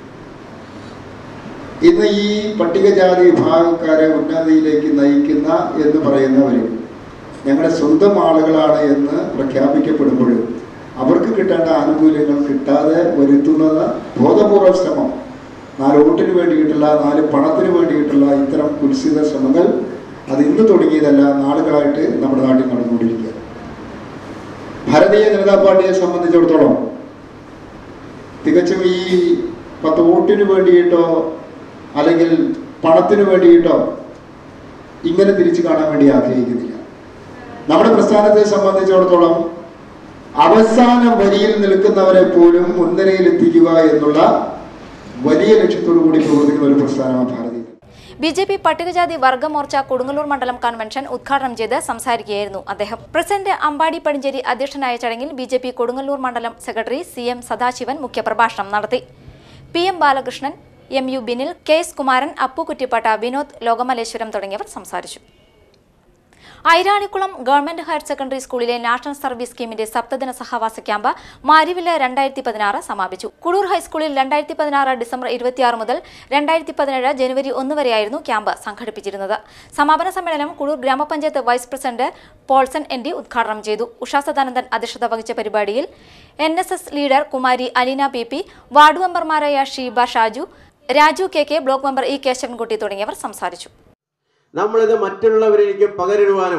S10: ഇന്ന് ഈ പട്ടികജാതി വിഭാഗക്കാരെ ഉന്നതിയിലേക്ക് നയിക്കുന്ന എന്ന് പറയുന്നവര് ഞങ്ങളുടെ സ്വന്തം ആളുകളാണ് എന്ന് പ്രഖ്യാപിക്കപ്പെടുമ്പോഴും അവർക്ക് കിട്ടേണ്ട ആനുകൂല്യങ്ങൾ കിട്ടാതെ വരുത്തുന്നത് ബോധപൂർവ ശ്രമം നാല് വോട്ടിന് വേണ്ടിയിട്ടുള്ള നാല് പണത്തിന് വേണ്ടിയിട്ടുള്ള ഇത്തരം കുൽസിത ശ്രമങ്ങൾ അത് ഇന്ന് തുടങ്ങിയതല്ല നാളുകളായിട്ട് നമ്മുടെ നാട്ടിൽ നടന്നുകൊണ്ടിരിക്കുക ഭാരതീയ ജനതാ പാർട്ടിയെ സംബന്ധിച്ചിടത്തോളം തികച്ചും ഈ പത്ത് വോട്ടിന് വേണ്ടിയിട്ടോ അല്ലെങ്കിൽ പണത്തിന് വേണ്ടിയിട്ടോ ഇങ്ങനെ തിരിച്ചു കാണാൻ വേണ്ടി ആഗ്രഹിക്കുന്നില്ല നമ്മുടെ പ്രസ്ഥാനത്തെ സംബന്ധിച്ചിടത്തോളം അവസാന വരിയിൽ നിൽക്കുന്നവരെ പോലും മുൻനിരയിൽ എത്തിക്കുക എന്നുള്ള വലിയ ലക്ഷ്യത്തോടു കൂടി പ്രവർത്തിക്കുന്ന ഒരു പ്രസ്ഥാനമാണ് ഭാരതീയ
S1: ബി ജെ പി പട്ടികജാതി വർഗ മോർച്ച കൊടുങ്ങല്ലൂർ മണ്ഡലം കൺവെൻഷൻ ഉദ്ഘാടനം ചെയ്ത് സംസാരിക്കുകയായിരുന്നു അദ്ദേഹം പ്രസിഡന്റ് അമ്പാടി പടിഞ്ചേരി അധ്യക്ഷനായ ചടങ്ങിൽ ബി ജെ പി കൊടുങ്ങല്ലൂർ മണ്ഡലം സെക്രട്ടറി സി എം സദാശിവൻ മുഖ്യപ്രഭാഷണം നടത്തി P M Balakrishnan M U Binil K S Kumaran Appu Kuttippatta Vinod Lokamaleswaram തുടങ്ങിയവർ സംസാരിച്ചു ഐരാണിക്കുളം ഗവൺമെന്റ് ഹയർ സെക്കൻഡറി സ്കൂളിലെ നാഷണൽ സർവീസ് സ്കീമിന്റെ സപ്തദിന സഹവാസ ക്യാമ്പ് മാരിവില് രണ്ടായിരത്തി പതിനാറ് സമാപിച്ചു കുടൂർ ഹൈസ്കൂളിൽ രണ്ടായിരത്തി പതിനാറ് ഡിസംബർ ഇരുപത്തിയാറ് മുതൽ രണ്ടായിരത്തി പതിനേഴ് ജനുവരി ഒന്ന് വരെയായിരുന്നു ക്യാമ്പ് സംഘടിപ്പിച്ചിരുന്നത് സമാപന സമ്മേളനം Kudoor gramapanchayat vice president Paulson N D ഉദ്ഘാടനം ചെയ്തു ഉഷാ സദാനന്ദൻ അധ്യക്ഷത വഹിച്ച പരിപാടിയിൽ N S S leader Kumari Aleena P P ward മെമ്പർമാരായ Sheeba Shaju Raju K K block member E Keshavankutty തുടങ്ങിയവർ സംസാരിച്ചു
S11: നമ്മളിത് മറ്റുള്ളവരിലേക്ക് പകരിടുവാനും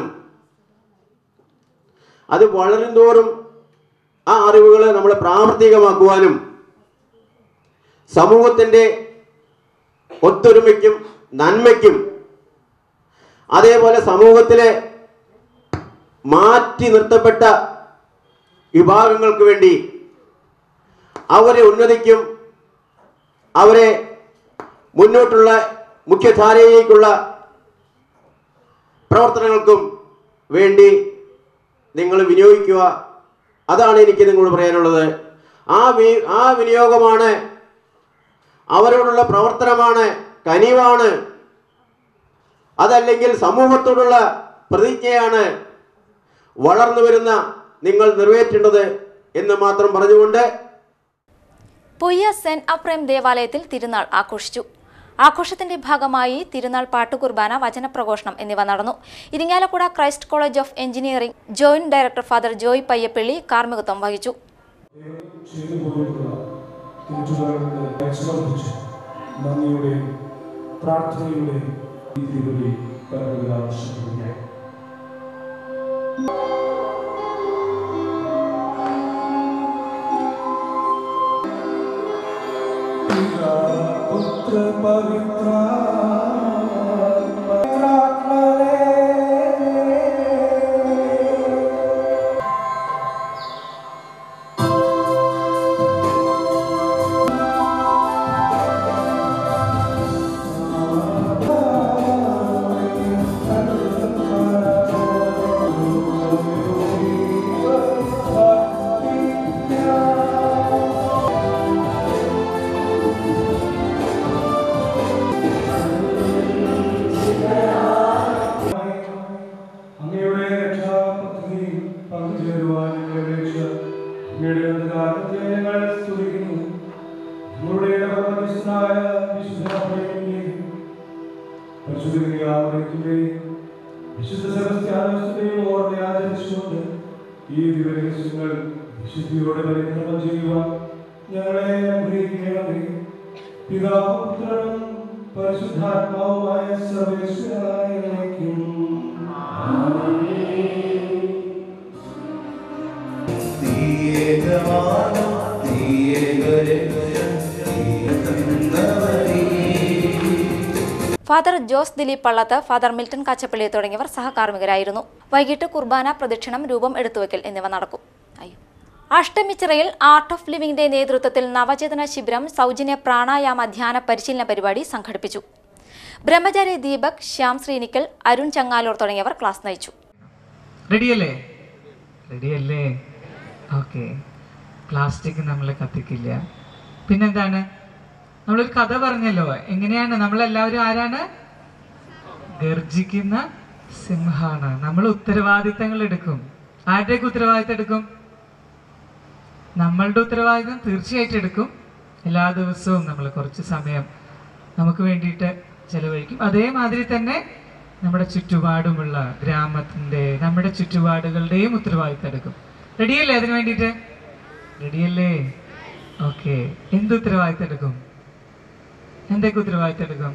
S11: അത് വളരും തോറും ആ അറിവുകളെ നമ്മൾ പ്രാവർത്തികമാക്കുവാനും സമൂഹത്തിൻ്റെ ഒത്തൊരുമയ്ക്കും നന്മയ്ക്കും അതേപോലെ സമൂഹത്തിലെ മാറ്റി നിർത്തപ്പെട്ട വിഭാഗങ്ങൾക്ക് വേണ്ടി അവരെ ഉന്നതിക്കും അവരെ മുന്നോട്ടുള്ള മുഖ്യധാരയിലേക്കുള്ള പ്രവർത്തനങ്ങൾക്കും വേണ്ടി നിങ്ങൾ വിനിയോഗിക്കുക അതാണ് എനിക്ക് നിങ്ങളോട് പറയാനുള്ളത് ആ വി ആ വിനിയോഗമാണ് അവരോടുള്ള പ്രവർത്തനമാണ് കനിവാണ് അതല്ലെങ്കിൽ സമൂഹത്തോടുള്ള പ്രതിജ്ഞയാണ് വളർന്നു വരുന്ന നിങ്ങൾ നിറവേറ്റേണ്ടത് എന്ന് മാത്രം പറഞ്ഞുകൊണ്ട്
S1: പൊയ്യ സെന്റ് അപ്രേം ദേവാലയത്തിൽ തിരുനാൾ ആഘോഷിച്ചു ആഘോഷത്തിന്റെ ഭാഗമായി തിരുനാൾ പാട്ടുകുർബാന വചനപ്രഘോഷണം എന്നിവ നടന്നു Irinjalakuda Christ college of engineering joint director father Joy Payyappilly കാർമ്മികത്വം വഹിച്ചു
S12: ചെയ്തു പോയിട്ടുള്ള തിരുച്ചുകാരുടെ സമർപ്പിച്ച് നന്ദിയുടെയും പ്രാർത്ഥനയുടെയും ഈ തിരുവലി പരമവിലാശിക്കുകയാണ് പുത്ര പവിത്ര അങ്ങയുടെ രക്ഷാപദ്ധതിയിൽ പങ്കുചേരുവാൻ ഞങ്ങളെ അപേക്ഷ അങ്ങയുടെ അധികാരത്തെ ഞങ്ങൾ സ്തുതിക്കുന്നു ഞങ്ങളുടെ പരമവിശുദ്ധനായ വിശുദ്ധനെയും പരിശുദ്ധ വിശുദ്ധ സെബസ്ത്യാനോസിന്റെയും ഓർമ്മ ആചരിച്ചുകൊണ്ട് ഈ ദിവരഹസ്യങ്ങൾ വിശുദ്ധിയോടെ പരിക്രമം ചെയ്യുവാൻ ഞങ്ങളെ അനുഗ്രഹിക്കണമേ പിതാവും പുത്രനും പരിശുദ്ധാത്മാവുമായ സർവേശ്വരായിരിക്കും
S1: ഫാദർ ജോസ് ദിലീപ് പള്ളത്ത് ഫാദർ മിൽട്ടൺ കാച്ചപ്പള്ളി തുടങ്ങിയവർ സഹകാർമ്മികരായിരുന്നു വൈകിട്ട് കുർബാന പ്രദക്ഷിണം രൂപം എടുത്തുവെക്കൽ എന്നിവ നടക്കും അയ്യോ. അഷ്ടമിച്ചിറയിൽ ആർട്ട് ഓഫ് ലിവിംഗിന്റെ നേതൃത്വത്തിൽ നവചേതന ശിബിരം സൗജന്യ പ്രാണായാമ ധ്യാന പരിശീലന പരിപാടി സംഘടിപ്പിച്ചു ബ്രഹ്മചാരി ദീപക് ശ്യാം ശ്രീനിക്കൽ അരുൺ ചങ്ങാലൂർ തുടങ്ങിയവർ ക്ലാസ് നയിച്ചു
S13: റെഡിയല്ലേ റെഡിയല്ലേ ഓക്കെ പ്ലാസ്റ്റിക് നമ്മൾ കത്തിക്കില്ല പിന്നെന്താണ് നമ്മളൊരു കഥ പറഞ്ഞല്ലോ എങ്ങനെയാണ് നമ്മളെല്ലാവരും ആരാണ് ഗർജിക്കുന്ന സിംഹാണ് നമ്മൾ ഉത്തരവാദിത്തങ്ങൾ എടുക്കും ആരുടെയൊക്കെ ഉത്തരവാദിത്തം എടുക്കും നമ്മളുടെ ഉത്തരവാദിത്തം തീർച്ചയായിട്ടും എടുക്കും എല്ലാ ദിവസവും നമ്മൾ കുറച്ച് സമയം നമുക്ക് വേണ്ടിയിട്ട് ചെലവഴിക്കും അതേമാതിരി തന്നെ നമ്മുടെ ചുറ്റുപാടുമുള്ള ഗ്രാമത്തിൻ്റെ നമ്മുടെ ചുറ്റുപാടുകളുടെയും ഉത്തരവാദിത്തം എടുക്കും റെഡിയല്ലേ അതിന് വേണ്ടിയിട്ട് റെഡിയല്ലേ ഓക്കെ എന്ത് ഉത്തരവാദിത്തം എടുക്കും എന്തൊക്കെ ഉത്തരവാദിത്തം എടുക്കും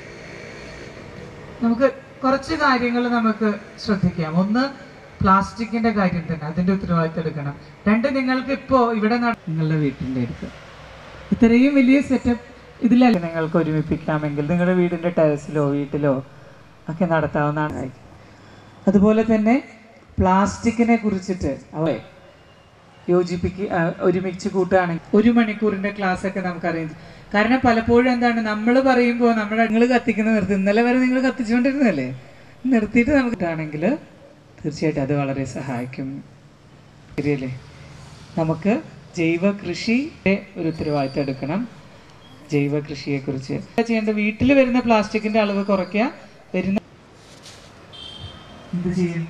S13: നമുക്ക് കുറച്ച് കാര്യങ്ങൾ നമുക്ക് ശ്രദ്ധിക്കാം ഒന്ന് പ്ലാസ്റ്റിക്കിന്റെ കാര്യം തന്നെ അതിന്റെ ഉത്തരവാദിത്തം എടുക്കണം രണ്ട് നിങ്ങൾക്ക് ഇപ്പോ ഇവിടെ നട- നിങ്ങളുടെ വീട്ടിന്റെ അടുത്ത് ഇത്രയും വലിയ സെറ്റപ്പ് ഇതിലല്ല നിങ്ങൾക്ക് ഒരുമിപ്പിക്കാമെങ്കിൽ നിങ്ങളുടെ വീടിന്റെ ടെറസിലോ വീട്ടിലോ ഒക്കെ നടത്താവുന്നതാണ് അതുപോലെ തന്നെ പ്ലാസ്റ്റിക്കിനെ കുറിച്ചിട്ട് അവ യോജിപ്പിക്കുക ആ, ഒരുമിച്ച് കൂട്ടുകയാണെങ്കിൽ ഒരു മണിക്കൂറിന്റെ ക്ലാസ് ഒക്കെ നമുക്കറിയാം കാരണം പലപ്പോഴും എന്താണ് നമ്മൾ പറയുമ്പോൾ നമ്മുടെ നിങ്ങൾ കത്തിക്കുന്ന നിർത്തി ഇന്നലെ വരെ നിങ്ങൾ കത്തിച്ചുകൊണ്ടിരുന്നല്ലേ നിർത്തിയിട്ട് നമുക്ക് ആണെങ്കിൽ തീർച്ചയായിട്ടും അത് വളരെ സഹായിക്കും ശരിയല്ലേ നമുക്ക് ജൈവ കൃഷിയുടെ ഒരു ഉത്തരവാദിത്തം എടുക്കണം ജൈവ കൃഷിയെക്കുറിച്ച് ചെയ്യേണ്ട വീട്ടിൽ വരുന്ന പ്ലാസ്റ്റിക്കിന്റെ അളവ് കുറയ്ക്കുക വരുന്ന എന്ത് ചെയ്യും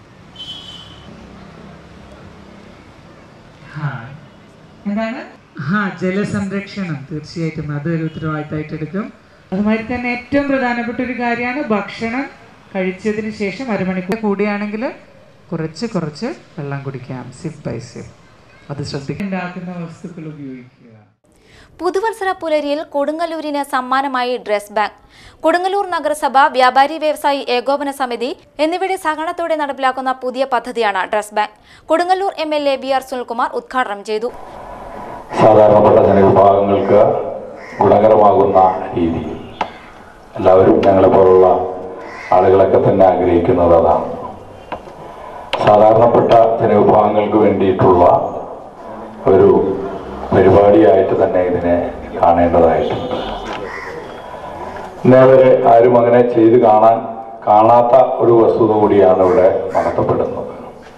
S13: ആ, എന്താണ് ആ ജലസംരക്ഷണം തീർച്ചയായിട്ടും അത് ഒരു ഉത്തരവാദിത്തമായിട്ട് എടുക്കും അതുമാതിരി തന്നെ ഏറ്റവും പ്രധാനപ്പെട്ട ഒരു കാര്യമാണ് ഭക്ഷണം കഴിച്ചതിന് ശേഷം അരമണിക്കൂർ കൂടിയാണെങ്കിൽ കുറച്ച് കുറച്ച് വെള്ളം കുടിക്കാം സിപ്പ് ബൈ സിപ്പ് അത് ശ്രദ്ധിക്കുക ഉണ്ടാക്കുന്ന വസ്തുക്കൾ ഉപയോഗിക്കുക
S1: പുതുവത്സര പുലരിയിൽ കൊടുങ്ങല്ലൂരിന് സമ്മാനമായി ഡ്രസ് ബാങ്ക് കൊടുങ്ങല്ലൂർ നഗരസഭ വ്യാപാരി വ്യവസായി ഏകോപന സമിതി എന്നിവയുടെ സഹകരണത്തോടെ നടപ്പിലാക്കുന്ന പുതിയ പദ്ധതിയാണ് dress bank Kodungallur M L A B R Sunilkumar ഉദ്ഘാടനം ചെയ്തു
S9: സാധാരണപ്പെട്ട ജനവിഭാഗങ്ങൾക്ക് ഗുണകരമാകുന്ന രീതിയിൽ എല്ലാവരും ഞങ്ങളെ പോലുള്ള ആളുകളൊക്കെ തന്നെ ആഗ്രഹിക്കുന്നത് അതാണ് സാധാരണപ്പെട്ട ജനവിഭാഗങ്ങൾക്ക് വേണ്ടിയിട്ടുള്ള ഒരു പരിപാടിയായിട്ട് തന്നെ ഇതിനെ കാണേണ്ടതായിട്ടുണ്ട് ഇന്നേവരെ ആരും അങ്ങനെ ചെയ്ത് കാണാൻ കാണാത്ത ഒരു വസ്തുത കൂടിയാണ് ഇവിടെ നടത്തപ്പെടുന്നത്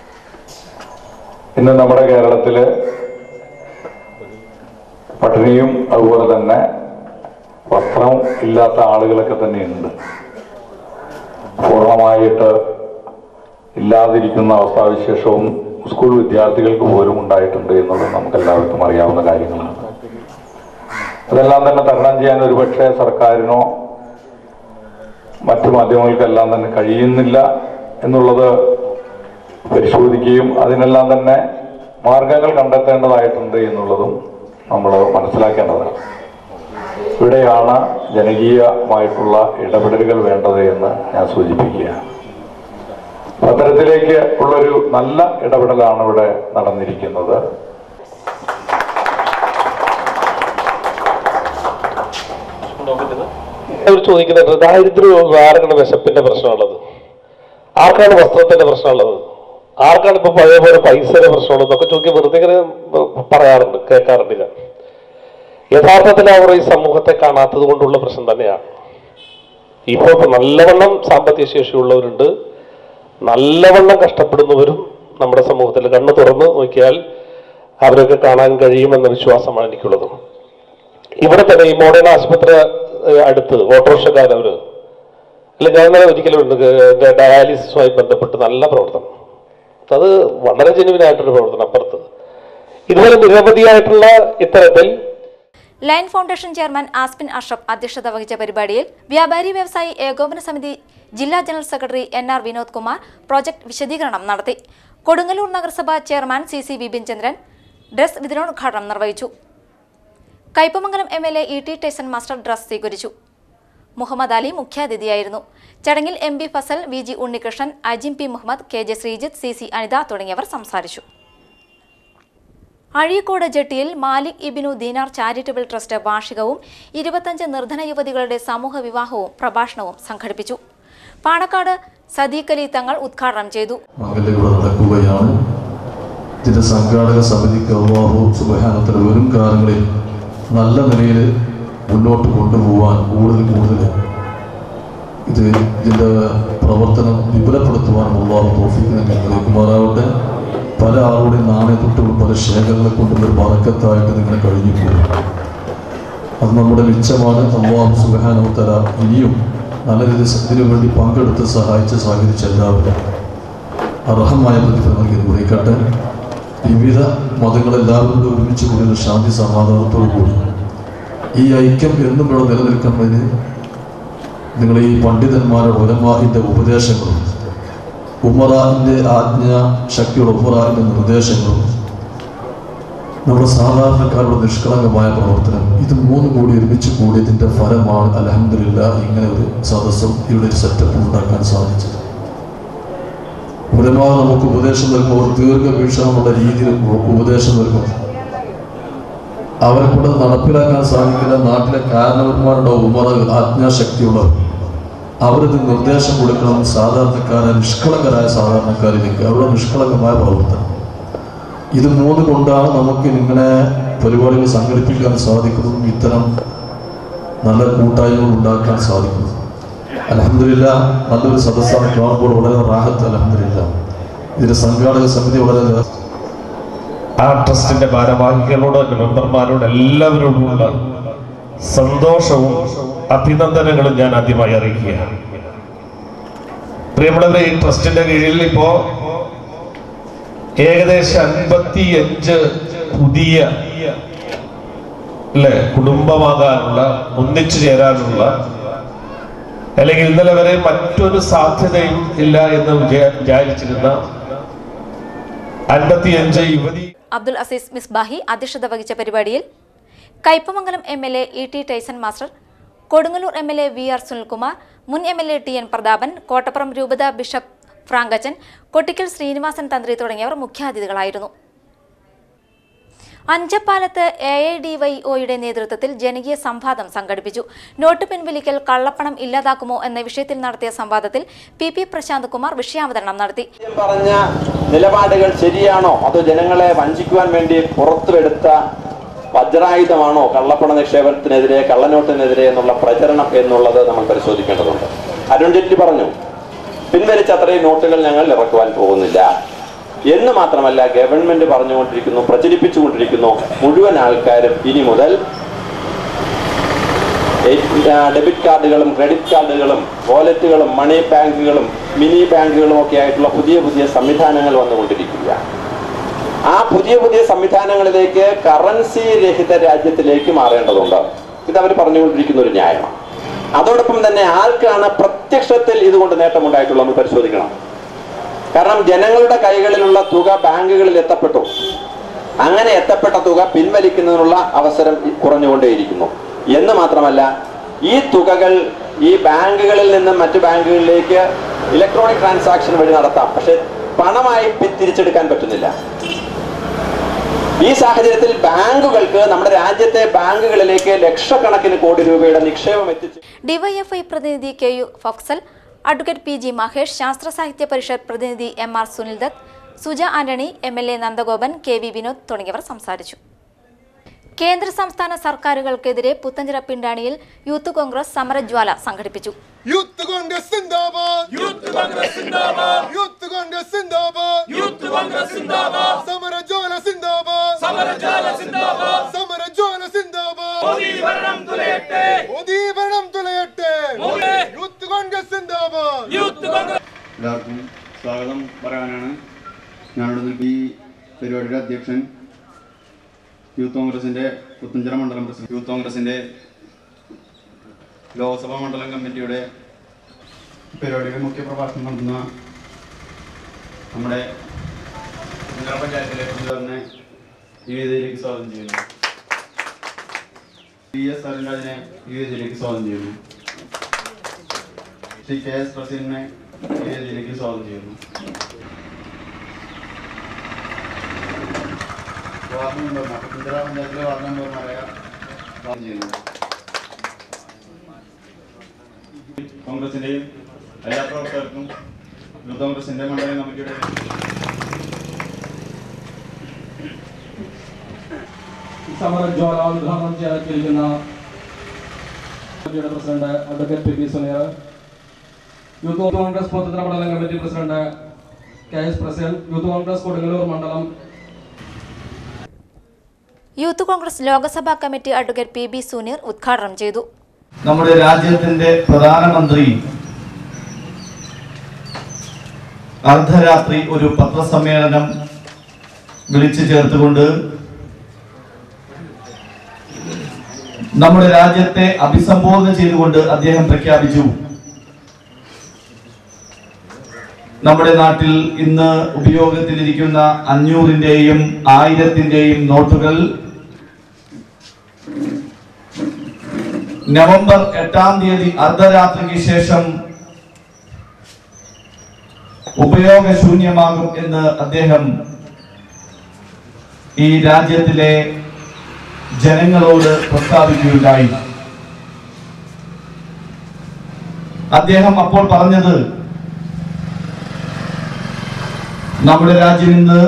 S9: ഇന്ന് നമ്മുടെ കേരളത്തില് പട്ടിണിയും അതുപോലെ തന്നെ വസ്ത്രം ഇല്ലാത്ത ആളുകളൊക്കെ തന്നെ ഉണ്ട് പൂർണ്ണമായിട്ട് ഇല്ലാതിരിക്കുന്ന അവസ്ഥാവിശേഷവും സ്കൂൾ വിദ്യാർത്ഥികൾക്ക് പോലും ഉണ്ടായിട്ടുണ്ട് എന്നുള്ളത് നമുക്ക് എല്ലാവർക്കും അറിയാവുന്ന കാര്യങ്ങളാണ് അതെല്ലാം തന്നെ തരണം ചെയ്യാൻ ഒരുപക്ഷെ സർക്കാരിനോ മറ്റു മാധ്യമങ്ങൾക്കെല്ലാം തന്നെ കഴിയുന്നില്ല എന്നുള്ളത് പരിശോധിക്കുകയും അതിനെല്ലാം തന്നെ മാർഗങ്ങൾ കണ്ടെത്തേണ്ടതായിട്ടുണ്ട് എന്നുള്ളതും നമ്മൾ മനസ്സിലാക്കേണ്ടതാണ് ഇവിടെയാണ് ജനകീയമായിട്ടുള്ള ഇടപെടലുകൾ വേണ്ടത് എന്ന് ഞാൻ സൂചിപ്പിക്കുകയാണ് അത്തരത്തിലേക്ക് ഉള്ളൊരു നല്ല ഇടപെടലാണ് ഇവിടെ നടന്നിരിക്കുന്നത്
S14: അവർ ചോദിക്കുന്നുണ്ട് ദാരിദ്ര്യവും ആർക്കാണ് വിശപ്പിന്റെ പ്രശ്നമുള്ളത് ആർക്കാണ് വസ്ത്രത്തിന്റെ പ്രശ്നമുള്ളത് ആർക്കാണ് ഇപ്പൊ പഴയ പോലെ പൈസയുടെ പ്രശ്നമുള്ളത് എന്നൊക്കെ ചോദിക്കാൻ വെറുതെ ഇങ്ങനെ പറയാറുണ്ട് കേൾക്കാറുണ്ട് ഞാൻ യഥാർത്ഥത്തിൽ അവർ ഈ സമൂഹത്തെ കാണാത്തത് കൊണ്ടുള്ള പ്രശ്നം തന്നെയാണ് ഇപ്പോൾ ഇപ്പൊ നല്ലവണ്ണം സാമ്പത്തിക ശേഷിയുള്ളവരുണ്ട് നല്ലവണ്ണം കഷ്ടപ്പെടുന്നവരും നമ്മുടെ സമൂഹത്തിൽ കണ്ണു തുറന്ന് നോക്കിയാൽ അവരൊക്കെ കാണാൻ കഴിയുമെന്ന വിശ്വാസമാണ് എനിക്കുള്ളത് ഇവിടെ തന്നെ ഈ മോഡേൺ ആശുപത്രി ഏഹ്, അടുത്ത് ഓട്ടോറിക്ഷക്കാരവര് അല്ല ഞാൻ ഇന്നലെ ഒരിക്കലും ഉണ്ട് എന്റെ ഡയാലിസിസുമായി ബന്ധപ്പെട്ട് നല്ല പ്രവർത്തനം അത് വളരെ ജനുവിനായിട്ടൊരു പ്രവർത്തനം അപ്പുറത്ത് ഇതുപോലെ നിരവധിയായിട്ടുള്ള ഇത്തരത്തിൽ
S1: lion foundation chairman Aspin Ashraf അധ്യക്ഷത വഹിച്ച പരിപാടിയിൽ വ്യാപാരി വ്യവസായി ഏകോപന സമിതി ജില്ലാ general secretary N R Vinod Kumar project വിശദീകരണം നടത്തി കൊടുങ്ങല്ലൂർ നഗരസഭ chairman C C Bipin Chandran dress വിതരണോദ്ഘാടനം നിർവഹിച്ചു Kaipamangalam M L A E T Tyson master dress സ്വീകരിച്ചു മുഹമ്മദ് അലി മുഖ്യാതിഥിയായിരുന്നു ചടങ്ങിൽ M B Fasal V G Unnikrishnan Ajim P Muhammad K J Sreejith C C Anitha തുടങ്ങിയവർ സംസാരിച്ചു അഴീക്കോട് ജെട്ടിയിൽ മാലിക് ഇബിനു ദീനാർ ചാരിറ്റബിൾ ട്രസ്റ്റ് വാർഷികവും ഇരുപത്തഞ്ച് നിർധന യുവതികളുടെ സമൂഹ വിവാഹവും പ്രഭാഷണവും സംഘടിപ്പിച്ചു പാണക്കാട് സദീഖ് അലി തങ്ങൾ ഉദ്ഘാടനം ചെയ്തു
S15: മംഗലം ഇവിടെ നടക്കുകയാണ് ഇതിന്റെ സംഘാടക സമിതിക്ക് അള്ളാഹു സുബഹാനത്തിൽ വരും കാലങ്ങളിൽ നല്ല നിലയിൽ മുന്നോട്ട് കൊണ്ടുപോകാൻ കൂടുതൽ കൂടുതൽ ഇത് ഇതിന്റെ പ്രവർത്തനം വിപുലപ്പെടുത്തുവാൻ അള്ളാഹു തോഫിക്ക് നൽകി അനുഗ്രഹിക്കുമാറാവട്ടെ പല ആളുടെയും നാണയത്തൊട്ടുകൾ പല ശേഖരങ്ങളെ കൊണ്ടുള്ള ഒരു പറക്കത്തായിട്ട് നിങ്ങൾ കഴിഞ്ഞു പോകും അത് നമ്മുടെ മിച്ചമാണ് അള്ളാഹു സുബഹാനവത്തല ഇനിയും നല്ല രീതിയിൽ ഇതിനു വേണ്ടി പങ്കെടുത്ത് സഹായിച്ച് സഹകരിച്ച എല്ലാവരും അർഹമായ പ്രതിഫലം നൽകി അനുഗ്രഹിക്കട്ടെ വിവിധ മതങ്ങളെല്ലാവരും കൂടി ഒരുമിച്ച് കൂടി ശാന്തി സമാധാനത്തോടു കൂടി ഈ ഐക്യം എന്നും ഇവിടെ നിലനിൽക്കുന്നതിന് നിങ്ങൾ ഈ പണ്ഡിതന്മാരുടെ ഉലമാഹിന്റെ ഉപദേശങ്ങളും ഉമറാന്റെ ആജ്ഞ ശക്തിയുടെ ഉമറാന്റെ നിർദ്ദേശങ്ങളും നമ്മുടെ സാധാരണക്കാരുടെ നിഷ്കളങ്കമായ പ്രവർത്തനം ഇത് മൂന്നും കൂടി ഒരുമിച്ച് കൂടിയതിന്റെ ഫലമാണ് അലഹമില്ല ഇങ്ങനെ ഒരു സദസ്സും ഇവിടെ ഒരു സെറ്റപ്പ് ഉണ്ടാക്കാൻ സാധിച്ചത് ഉലമാ നമുക്ക് ഉപദേശം നൽകുമ്പോൾ ഒരു ദീർഘവീക്ഷണമുള്ള രീതിയിൽ ഉ- ഉപദേശം നൽകും അവരെ കൂടെ നടപ്പിലാക്കാൻ സാധിക്കില്ല നാട്ടിലെ കാരണവന്മാരുടെ ഉമറ ആജ്ഞാശക്തിയുള്ളവർ അവരിത് നിർദ്ദേശം കൊടുക്കണം സാധാരണക്കാരെ നിഷ്കളങ്കരായ സാധാരണക്കാരിലേക്ക് അവരുടെ നിഷ്കളങ്കമായ പ്രവർത്തനം ഇത് മൂന്ന് കൊണ്ടാണ് നമുക്ക് ഇങ്ങനെ പരിപാടികൾ സംഘടിപ്പിക്കാൻ സാധിക്കുന്നതും ഇത്തരം നല്ല കൂട്ടായ്മകൾ ഉണ്ടാക്കാൻ സാധിക്കുന്നത് അലഹമില്ല നല്ലൊരു സദസ്സാണ് കാണുമ്പോൾ വളരെ റാഹത്ത് അലഹമില്ല ഇതിന്റെ സംഘാടക സമിതി വളരെ
S16: ആ ട്രസ്റ്റിന്റെ ഭാരവാഹികളോട് മെമ്പർമാരോട് എല്ലാവരോടുമുള്ള സന്തോഷവും അഭിനന്ദനങ്ങളും ഞാൻ ആദ്യമായി അറിയിക്കുകയാണ് പ്രിയമുള്ളവരെ ഈ ട്രസ്റ്റിന്റെ കീഴിൽ ഇപ്പോ ഏകദേശം അൻപത്തി അഞ്ച് പുതിയ അല്ലെ കുടുംബമാകാനുള്ള ഒന്നിച്ചു ചേരാനുള്ള അല്ലെങ്കിൽ ഇന്നലെ വരെ മറ്റൊരു സാധ്യതയും ഇല്ല എന്ന് വിചാ- വിചാരിച്ചിരുന്ന അൻപത്തിയഞ്ച് യുവതി
S1: അബ്ദുൽ അസീസ് മിസ്ബാഹി അധ്യക്ഷത വഹിച്ച പരിപാടിയിൽ Kaipamangalam M L A E T Tyson master Kodungallur M L A V R Sunilkumar മുൻ M L A T N Prathapan Kottappuram രൂപത ബിഷപ്പ് ഫ്രാങ്കച്ചൻ കൊട്ടിക്കൽ ശ്രീനിവാസൻ തന്ത്രി തുടങ്ങിയവർ മുഖ്യാതിഥികളായിരുന്നു അഞ്ചപ്പാലത്ത് എ ഐ ഡി വൈ ഒയുടെ നേതൃത്വത്തിൽ ജനകീയ സംവാദം സംഘടിപ്പിച്ചു നോട്ട് പിൻവലിക്കൽ കള്ളപ്പണം ഇല്ലാതാക്കുമോ എന്ന വിഷയത്തിൽ നടത്തിയ സംവാദത്തിൽ പി പി പ്രശാന്ത് കുമാർ വിഷയാവതരണം നടത്തി
S11: പറഞ്ഞ നിലപാടുകൾ ശരിയാണോ അതോ ജനങ്ങളെ വഞ്ചിക്കുവാൻ വേണ്ടി പുറത്തുവെടുത്ത വജ്രായുധമാണോ കള്ളപ്പണ നിക്ഷേപത്തിനെതിരെ കള്ളനോട്ടിനെതിരെ എന്നുള്ള പ്രചരണം എന്നുള്ളത് നമ്മൾ പരിശോധിക്കേണ്ടതുണ്ട് അരുൺ ജെയ്റ്റ്ലി പറഞ്ഞു പിൻവലിച്ച അത്രയും നോട്ടുകൾ ഞങ്ങൾ ഇറക്കുവാൻ പോകുന്നില്ല എന്ന് മാത്രമല്ല ഗവൺമെന്റ് പറഞ്ഞുകൊണ്ടിരിക്കുന്നു പ്രചരിപ്പിച്ചുകൊണ്ടിരിക്കുന്നു മുഴുവൻ ആൾക്കാരും ഇനി മുതൽ ഡെബിറ്റ് കാർഡുകളും ക്രെഡിറ്റ് കാർഡുകളും വാലറ്റുകളും മണി ബാങ്കുകളും മിനി ബാങ്കുകളും ഒക്കെ ആയിട്ടുള്ള പുതിയ പുതിയ സംവിധാനങ്ങൾ വന്നുകൊണ്ടിരിക്കുകയാണ് ആ പുതിയ പുതിയ സംവിധാനങ്ങളിലേക്ക് കറൻസി രഹിത രാജ്യത്തിലേക്ക് മാറേണ്ടതുണ്ട് ഇത് അവർ പറഞ്ഞുകൊണ്ടിരിക്കുന്ന ഒരു ന്യായമാണ് അതോടൊപ്പം തന്നെ ആർക്കാണ് പ്രത്യക്ഷത്തിൽ ഇതുകൊണ്ട് നേട്ടമുണ്ടായിട്ടുള്ളത് നമ്മൾ പരിശോധിക്കണം കാരണം ജനങ്ങളുടെ കൈകളിലുള്ള തുക ബാങ്കുകളിൽ എത്തപ്പെട്ടു അങ്ങനെ എത്തപ്പെട്ട തുക പിൻവലിക്കുന്നതിനുള്ള അവസരം കുറഞ്ഞുകൊണ്ടേയിരിക്കുന്നു എന്ന് മാത്രമല്ല ഈ തുകകൾ ഈ ബാങ്കുകളിൽ നിന്ന് മറ്റു ബാങ്കുകളിലേക്ക് ഇലക്ട്രോണിക് ട്രാൻസാക്ഷൻ വഴി നടത്താം പക്ഷെ പണമായി പി- തിരിച്ചെടുക്കാൻ പറ്റുന്നില്ല ഈ സാഹചര്യത്തിൽ ബാങ്കുകൾക്ക് നമ്മുടെ രാജ്യത്തെ ബാങ്കുകളിലേക്ക് ലക്ഷക്കണക്കിന് കോടി രൂപയുടെ നിക്ഷേപം എത്തിച്ചു
S1: ഡിവൈഎഫ്ഐ പ്രതിനിധി K U Faksal advocate P G Mahesh Sasthra Sahithya Parishad പ്രതിനിധി M R Sunil Dutt Suja Antony M L A Nandagopan K V Vinod തുടങ്ങിയവർ സംസാരിച്ചു കേന്ദ്ര സംസ്ഥാന സർക്കാരുകൾക്കെതിരെ പുത്തഞ്ചിറ പിണ്ടാണിയിൽ യൂത്ത് കോൺഗ്രസ് സമരജ്വാല സംഘടിപ്പിച്ചു
S17: യൂത്ത് കോൺഗ്രസ് സിന്ദാബാദ് യൂത്ത് കോൺഗ്രസ് സിന്ദാബാദ് യൂത്ത് കോൺഗ്രസ് സിന്ദാബാദ് യൂത്ത് കോൺഗ്രസ് സിന്ദാബാദ് സമരജ്വാല സിന്ദാബാദ് സമരജ്വാല സിന്ദാബാദ് സമരജ്വാല സിന്ദാബാദ് മോദി ഭരണം തുലയട്ടെ മോദി ഭരണം തുലയട്ടെ യൂത്ത് കോൺഗ്രസ് സിന്ദാബാദ് യൂത്ത് കോൺഗ്രസ്
S18: എല്ലാവർക്കും സ്വാഗതം പറയാനാണ് ഞാനിവിടെ നിൽക്കുന്ന ഈ പരിപാടിയുടെ അധ്യക്ഷൻ യൂത്ത് കോൺഗ്രസിന്റെ പുത്തഞ്ചിറ മണ്ഡലം പ്രസിഡന്റ് യൂത്ത് കോൺഗ്രസിന്റെ ലോക്സഭാ മണ്ഡലം കമ്മിറ്റിയുടെ പരിപാടിയുടെ മുഖ്യ പ്രഭാഷണം നടത്തുന്ന നമ്മുടെ പുത്തഞ്ചിറ പഞ്ചായത്തിലെ പുതുവറിനെ ഈ വേദിയിലേക്ക് സ്വാഗതം ചെയ്യുന്നു പി എസ് അരുൺരാജിനെ ഈ വേദിയിലേക്ക് സ്വാഗതം ചെയ്യുന്നു ശ്രീ കെ എസ് പ്രസീദിനെ ഈ വേദിയിലേക്ക് സ്വാഗതം ചെയ്യുന്നു വാർഡ് മെമ്പർമാർ പുത്തഞ്ചിറ പഞ്ചായത്തിലെ വാർഡ് മെമ്പർമാരായ സ്വാഗതം ചെയ്യുന്നു കോൺഗ്രസിന്റെയും എല്ലാ പ്രവർത്തകർക്കും യൂത്ത് കോൺഗ്രസിന്റെ മണ്ഡലം കമ്മിറ്റിയുടെ
S12: സമരജ്വാല ഉദ്ഘാടനം ചെയ്യാനിരിക്കുന്ന കമ്മിറ്റിയുടെ president advocate P P Suneer youth Congress Puthathra മണ്ഡലം committee president K S president youth Congress Kodungallur മണ്ഡലം
S1: youth Congress Loksabha committee advocate P B Suneer ഉദ്ഘാടനം ചെയ്തു
S19: നമ്മുടെ രാജ്യത്തിന്റെ പ്രധാനമന്ത്രി അർദ്ധരാത്രി ഒരു പത്രസമ്മേളനം വിളിച്ചു ചേർത്തുകൊണ്ട് നമ്മുടെ രാജ്യത്തെ അഭിസംബോധന ചെയ്തുകൊണ്ട് അദ്ദേഹം പ്രഖ്യാപിച്ചു നമ്മുടെ നാട്ടിൽ ഇന്ന് ഉപയോഗത്തിലിരിക്കുന്ന അഞ്ഞൂറിന്റെയും ആയിരത്തിന്റെയും നോട്ടുകൾ നവംബർ എട്ടാം തീയതി അർദ്ധരാത്രിക്ക് ശേഷം ഉപയോഗശൂന്യമാകും എന്ന് അദ്ദേഹം ഈ രാജ്യത്തിലെ ജനങ്ങളോട് പ്രസ്താവിക്കുകയുണ്ടായി അദ്ദേഹം അപ്പോൾ പറഞ്ഞത് നമ്മുടെ രാജ്യം ഇന്ന്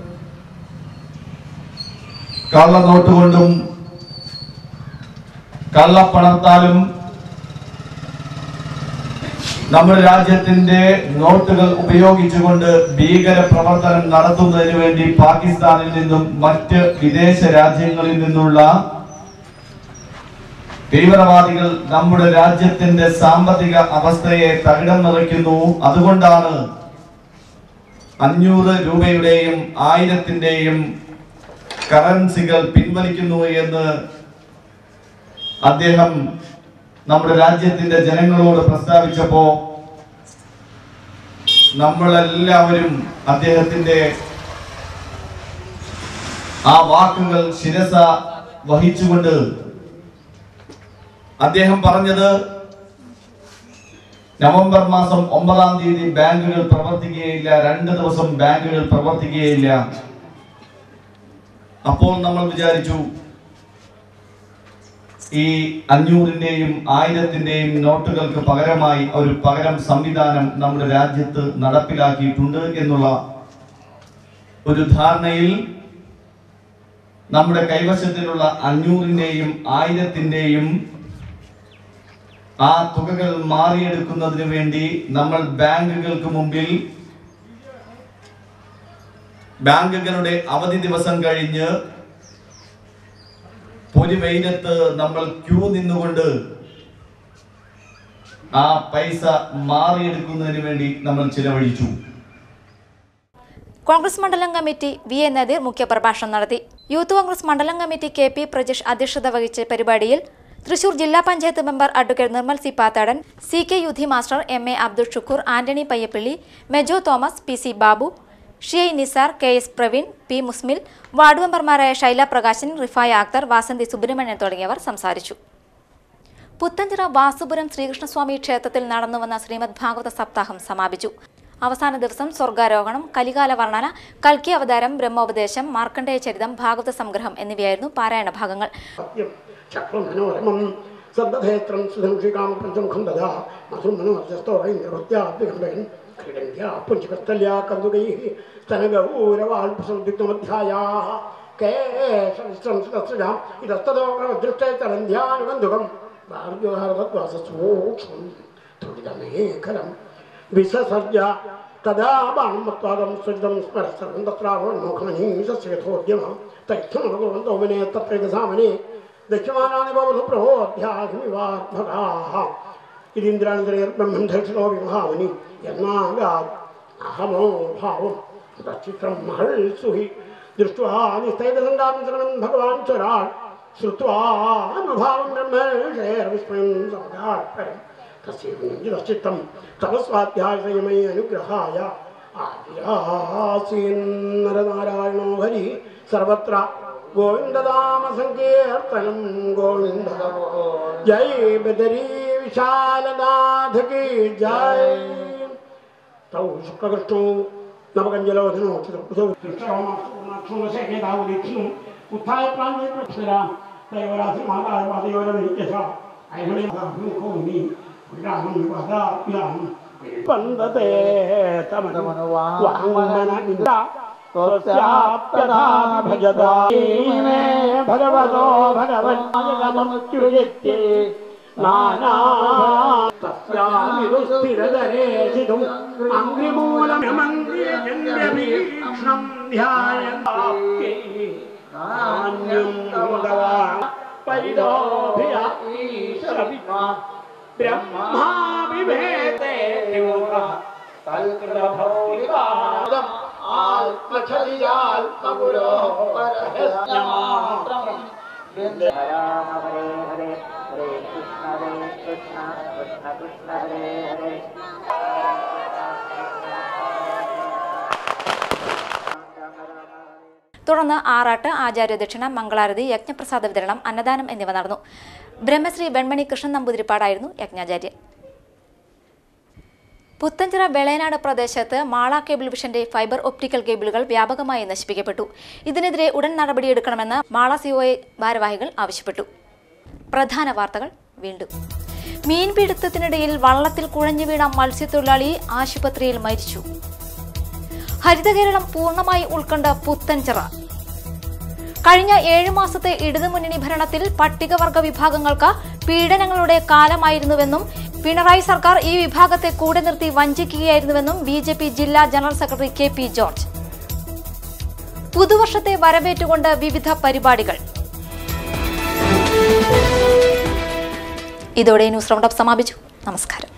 S19: കള്ളനോട്ട് കൊണ്ടും കള്ളപ്പണത്താലും നമ്മുടെ രാജ്യത്തിന്റെ നോട്ടുകൾ ഉപയോഗിച്ചുകൊണ്ട് ഭീകര പ്രവർത്തനം നടത്തുന്നതിന് വേണ്ടി പാകിസ്ഥാനിൽ നിന്നും മറ്റ് വിദേശ രാജ്യങ്ങളിൽ നിന്നുള്ള തീവ്രവാദികൾ നമ്മുടെ രാജ്യത്തിന്റെ സാമ്പത്തിക അവസ്ഥയെ തകിടം നിറയ്ക്കുന്നു അതുകൊണ്ടാണ് അഞ്ഞൂറ് രൂപയുടെയും ആയിരത്തിന്റെയും കറൻസികൾ പിൻവലിക്കുന്നു എന്ന് അദ്ദേഹം നമ്മുടെ രാജ്യത്തിന്റെ ജനങ്ങളോട് പ്രസ്താവിച്ചപ്പോ നമ്മളെല്ലാവരും അദ്ദേഹത്തിന്റെ ആ വാക്കുകൾ ശിരസ വഹിച്ചുകൊണ്ട് അദ്ദേഹം പറഞ്ഞത് നവംബർ മാസം ഒമ്പതാം തീയതി ബാങ്കുകൾ പ്രവർത്തിക്കുകയില്ല രണ്ട് ദിവസം ബാങ്കുകൾ പ്രവർത്തിക്കുകയില്ല അപ്പോൾ നമ്മൾ വിചാരിച്ചു ഈ അഞ്ഞൂറിന്റെയും ആയിരത്തിന്റെയും നോട്ടുകൾക്ക് പകരമായി ഒരു പകരം സംവിധാനം നമ്മുടെ രാജ്യത്ത് നടപ്പിലാക്കിയിട്ടുണ്ട് എന്നുള്ള ഒരു ധാരണയിൽ നമ്മുടെ കൈവശത്തിലുള്ള അഞ്ഞൂറിന്റെയും ആയിരത്തിന്റെയും ആ തുകകൾ മാറിയെടുക്കുന്നതിന് വേണ്ടി നമ്മൾ ബാങ്കുകൾക്ക് മുമ്പിൽ ബാങ്കുകളുടെ അവധി ദിവസം കഴിഞ്ഞ് പൊരിവെയിലത്ത് നമ്മൾ ക്യൂ നിന്നുകൊണ്ട് ആ പൈസ മാറിയെടുക്കുന്നതിന് വേണ്ടി നമ്മൾ ചിലവഴിച്ചു
S1: കോൺഗ്രസ് മണ്ഡലം കമ്മിറ്റി വി എ നദീർ മുഖ്യപ്രഭാഷണം നടത്തി യൂത്ത് കോൺഗ്രസ് മണ്ഡലം കമ്മിറ്റി കെ പി പ്രജേഷ് അധ്യക്ഷത വഹിച്ച പരിപാടിയിൽ തൃശൂർ ജില്ലാ panchayat member advocate Nirmal C Pathadan C K Yudhi master M A Abdul Shukkur Antony Payyappilly Mejo Thomas P C Babu ഷിഐ Nisar K S Praveen P Musmil ward മെമ്പർമാരായ ശൈല പ്രകാശൻ റിഫായ അക്തർ വാസന്തി സുബ്രഹ്മണ്യൻ തുടങ്ങിയവർ സംസാരിച്ചു പുത്തഞ്ചിറ വാസുപുരം ശ്രീകൃഷ്ണസ്വാമി ക്ഷേത്രത്തിൽ നടന്നുവന്ന ശ്രീമദ് ഭാഗവത സപ്താഹം സമാപിച്ചു അവസാന ദിവസം സ്വർഗാരോഹണം കലികാല വർണ്ണന കൽക്കി അവതാരം ബ്രഹ്മോപദേശം മാർക്കണ്ഡേയ ചരിതം ഭാഗവത സംഗ്രഹം എന്നിവയായിരുന്നു പാരായണ ഭാഗങ്ങൾ
S20: ചക്രമനോരമം സർവഭേത്രം സുധനുഷികാമപഞ്ചമുഖം ദദാ മധുമനോർജസ്തോറൈന്ദ്രവത്യാഭ്യകമ്പയൻ ക്രീഡന്ത്യാ പുഞ്ചികസ്ഥല്യാ കന്തുകൈः स्तनगौरवाल्पसंयुक्तमध्यायाः കേശവിശ്രം സുതസ്രജാം ഇതസ്തദോകൃഷ്ടേ തരന്ധ്യാനുബന്ധുകം ഭാർഗ്യഭാരതത്വാസൂക്ഷ്മം തുരിതമേഖലം വിസസർജ തദാ ബാണമത്വാദം സുരിതം സ്മരസർവം തത്രാവോന്മുഖമനീസസ്യഥോദ്യമ തൈഥുമനോമനെ തത്രേതസാമനെ ദക്ഷ്യമാനാനി ഭവതു പ്രബോധ്യാഹിമിവാർഭകാः ഇതിന്ദ്രാനന്തരേർബ്രഹ്മം ദർശനോ വിമഹാമനി എന്നാഗാത് അഹമോ ഭാവം ചിത്രം മഹൾസുഹി ദൃഷ്ട്വാ നിസ്തൈതസംഗാമിശ്രണം ഭഗവാൻ ചൊരാൾ ശ്രുത്വാനുഭാവം ബ്രഹ്മേഷേർവിസ്മയം സമുദാത്പരം തസ്യചിത്തം തപസ്വാധ്യായസയമേ അനുഗ്രഹായ ആദിരാസീന്നരനാരായണോ ഹരി സർവത്ര ഗോവിന്ദനാമസങ്കീർത്തനം ഗോവിന്ദ ജയ് ബദരീ വിശാലനാഥ കി ജയ് തൗ ശുക്ലകൃഷ്ണോ നവകഞ്ജലോധനോ ഉത്ഥായ പ്രാഞ്ചേ പ്രക്ഷര ദൈവരാശി മാതായ പാതയോരമിരിക്കശ അയമുഖോമി വിരാമം വദാഭ്യാം വന്ദതേ തമനോ വാങ്മന ഇന്ദ്ര സ്വസ്യാപ്യതാ ഭജതാമേ ഭഗവതോ ഭഗവന്മൃത്യുജിത്യേ നാനാ തസ്യാമിരുസ്ഥിരതരേഷിതും അംഗ്രിമൂലമന്ത്രീക്ഷണം ധ്യായന്താപ്യൈ നാന്യം മുദവാ പരിലോഭ്യ ഈശ്വരവിദ്വാ ബ്രഹ്മാ വിഭേദേ തൽകൃതഭൗതികാദം ആത്മചര്യാത്മഗുരോ പരഹസ്യമാത്രം രാമ ഹരേ ഹരേ ഹരേ കൃഷ്ണ ഹരേ കൃഷ്ണ കൃഷ്ണ കൃഷ്ണ ഹരേ ഹരേ
S1: തുടർന്ന് ആറാട്ട് ആചാര്യദക്ഷിണ മംഗളാരതി യജ്ഞപ്രസാദ വിതരണം അന്നദാനം എന്നിവ നടന്നു ബ്രഹ്മശ്രീ വെൺമണി കൃഷ്ണൻ നമ്പൂതിരിപ്പാടായിരുന്നു യജ്ഞാചാര്യൻ പുത്തഞ്ചിറ വെളയനാട് പ്രദേശത്ത് മാള കേബിൾ വിഷന്റെ ഫൈബർ ഒപ്റ്റിക്കൽ കേബിളുകൾ വ്യാപകമായി നശിപ്പിക്കപ്പെട്ടു ഇതിനെതിരെ ഉടൻ നടപടിയെടുക്കണമെന്ന് മാള സിഒഎ ഭാരവാഹികൾ ആവശ്യപ്പെട്ടു പ്രധാന വാർത്തകൾ വീണ്ടും മീൻപിടുത്തത്തിനിടയിൽ വള്ളത്തിൽ കുഴഞ്ഞു വീണ മത്സ്യത്തൊഴിലാളി ആശുപത്രിയിൽ മരിച്ചു ഹരിതകേരളം പൂർണ്ണമായി ഉൾക്കൊണ്ട പുത്തൻചിറ കഴിഞ്ഞ ഏഴു മാസത്തെ ഇടതുമുന്നണി ഭരണത്തിൽ പട്ടികവർഗ വിഭാഗങ്ങൾക്ക് പീഡനങ്ങളുടെ കാലമായിരുന്നുവെന്നും പിണറായി സർക്കാർ ഈ വിഭാഗത്തെ കൂടെ നിർത്തി വഞ്ചിക്കുകയായിരുന്നുവെന്നും ബി ജെ പി ജില്ലാ general secretary K P George പുതുവർഷത്തെ വരവേറ്റുകൊണ്ട് വിവിധ പരിപാടികൾ ഇതോടെ ന്യൂസ് റൗണ്ടപ്പ് സമാപിച്ചു നമസ്കാരം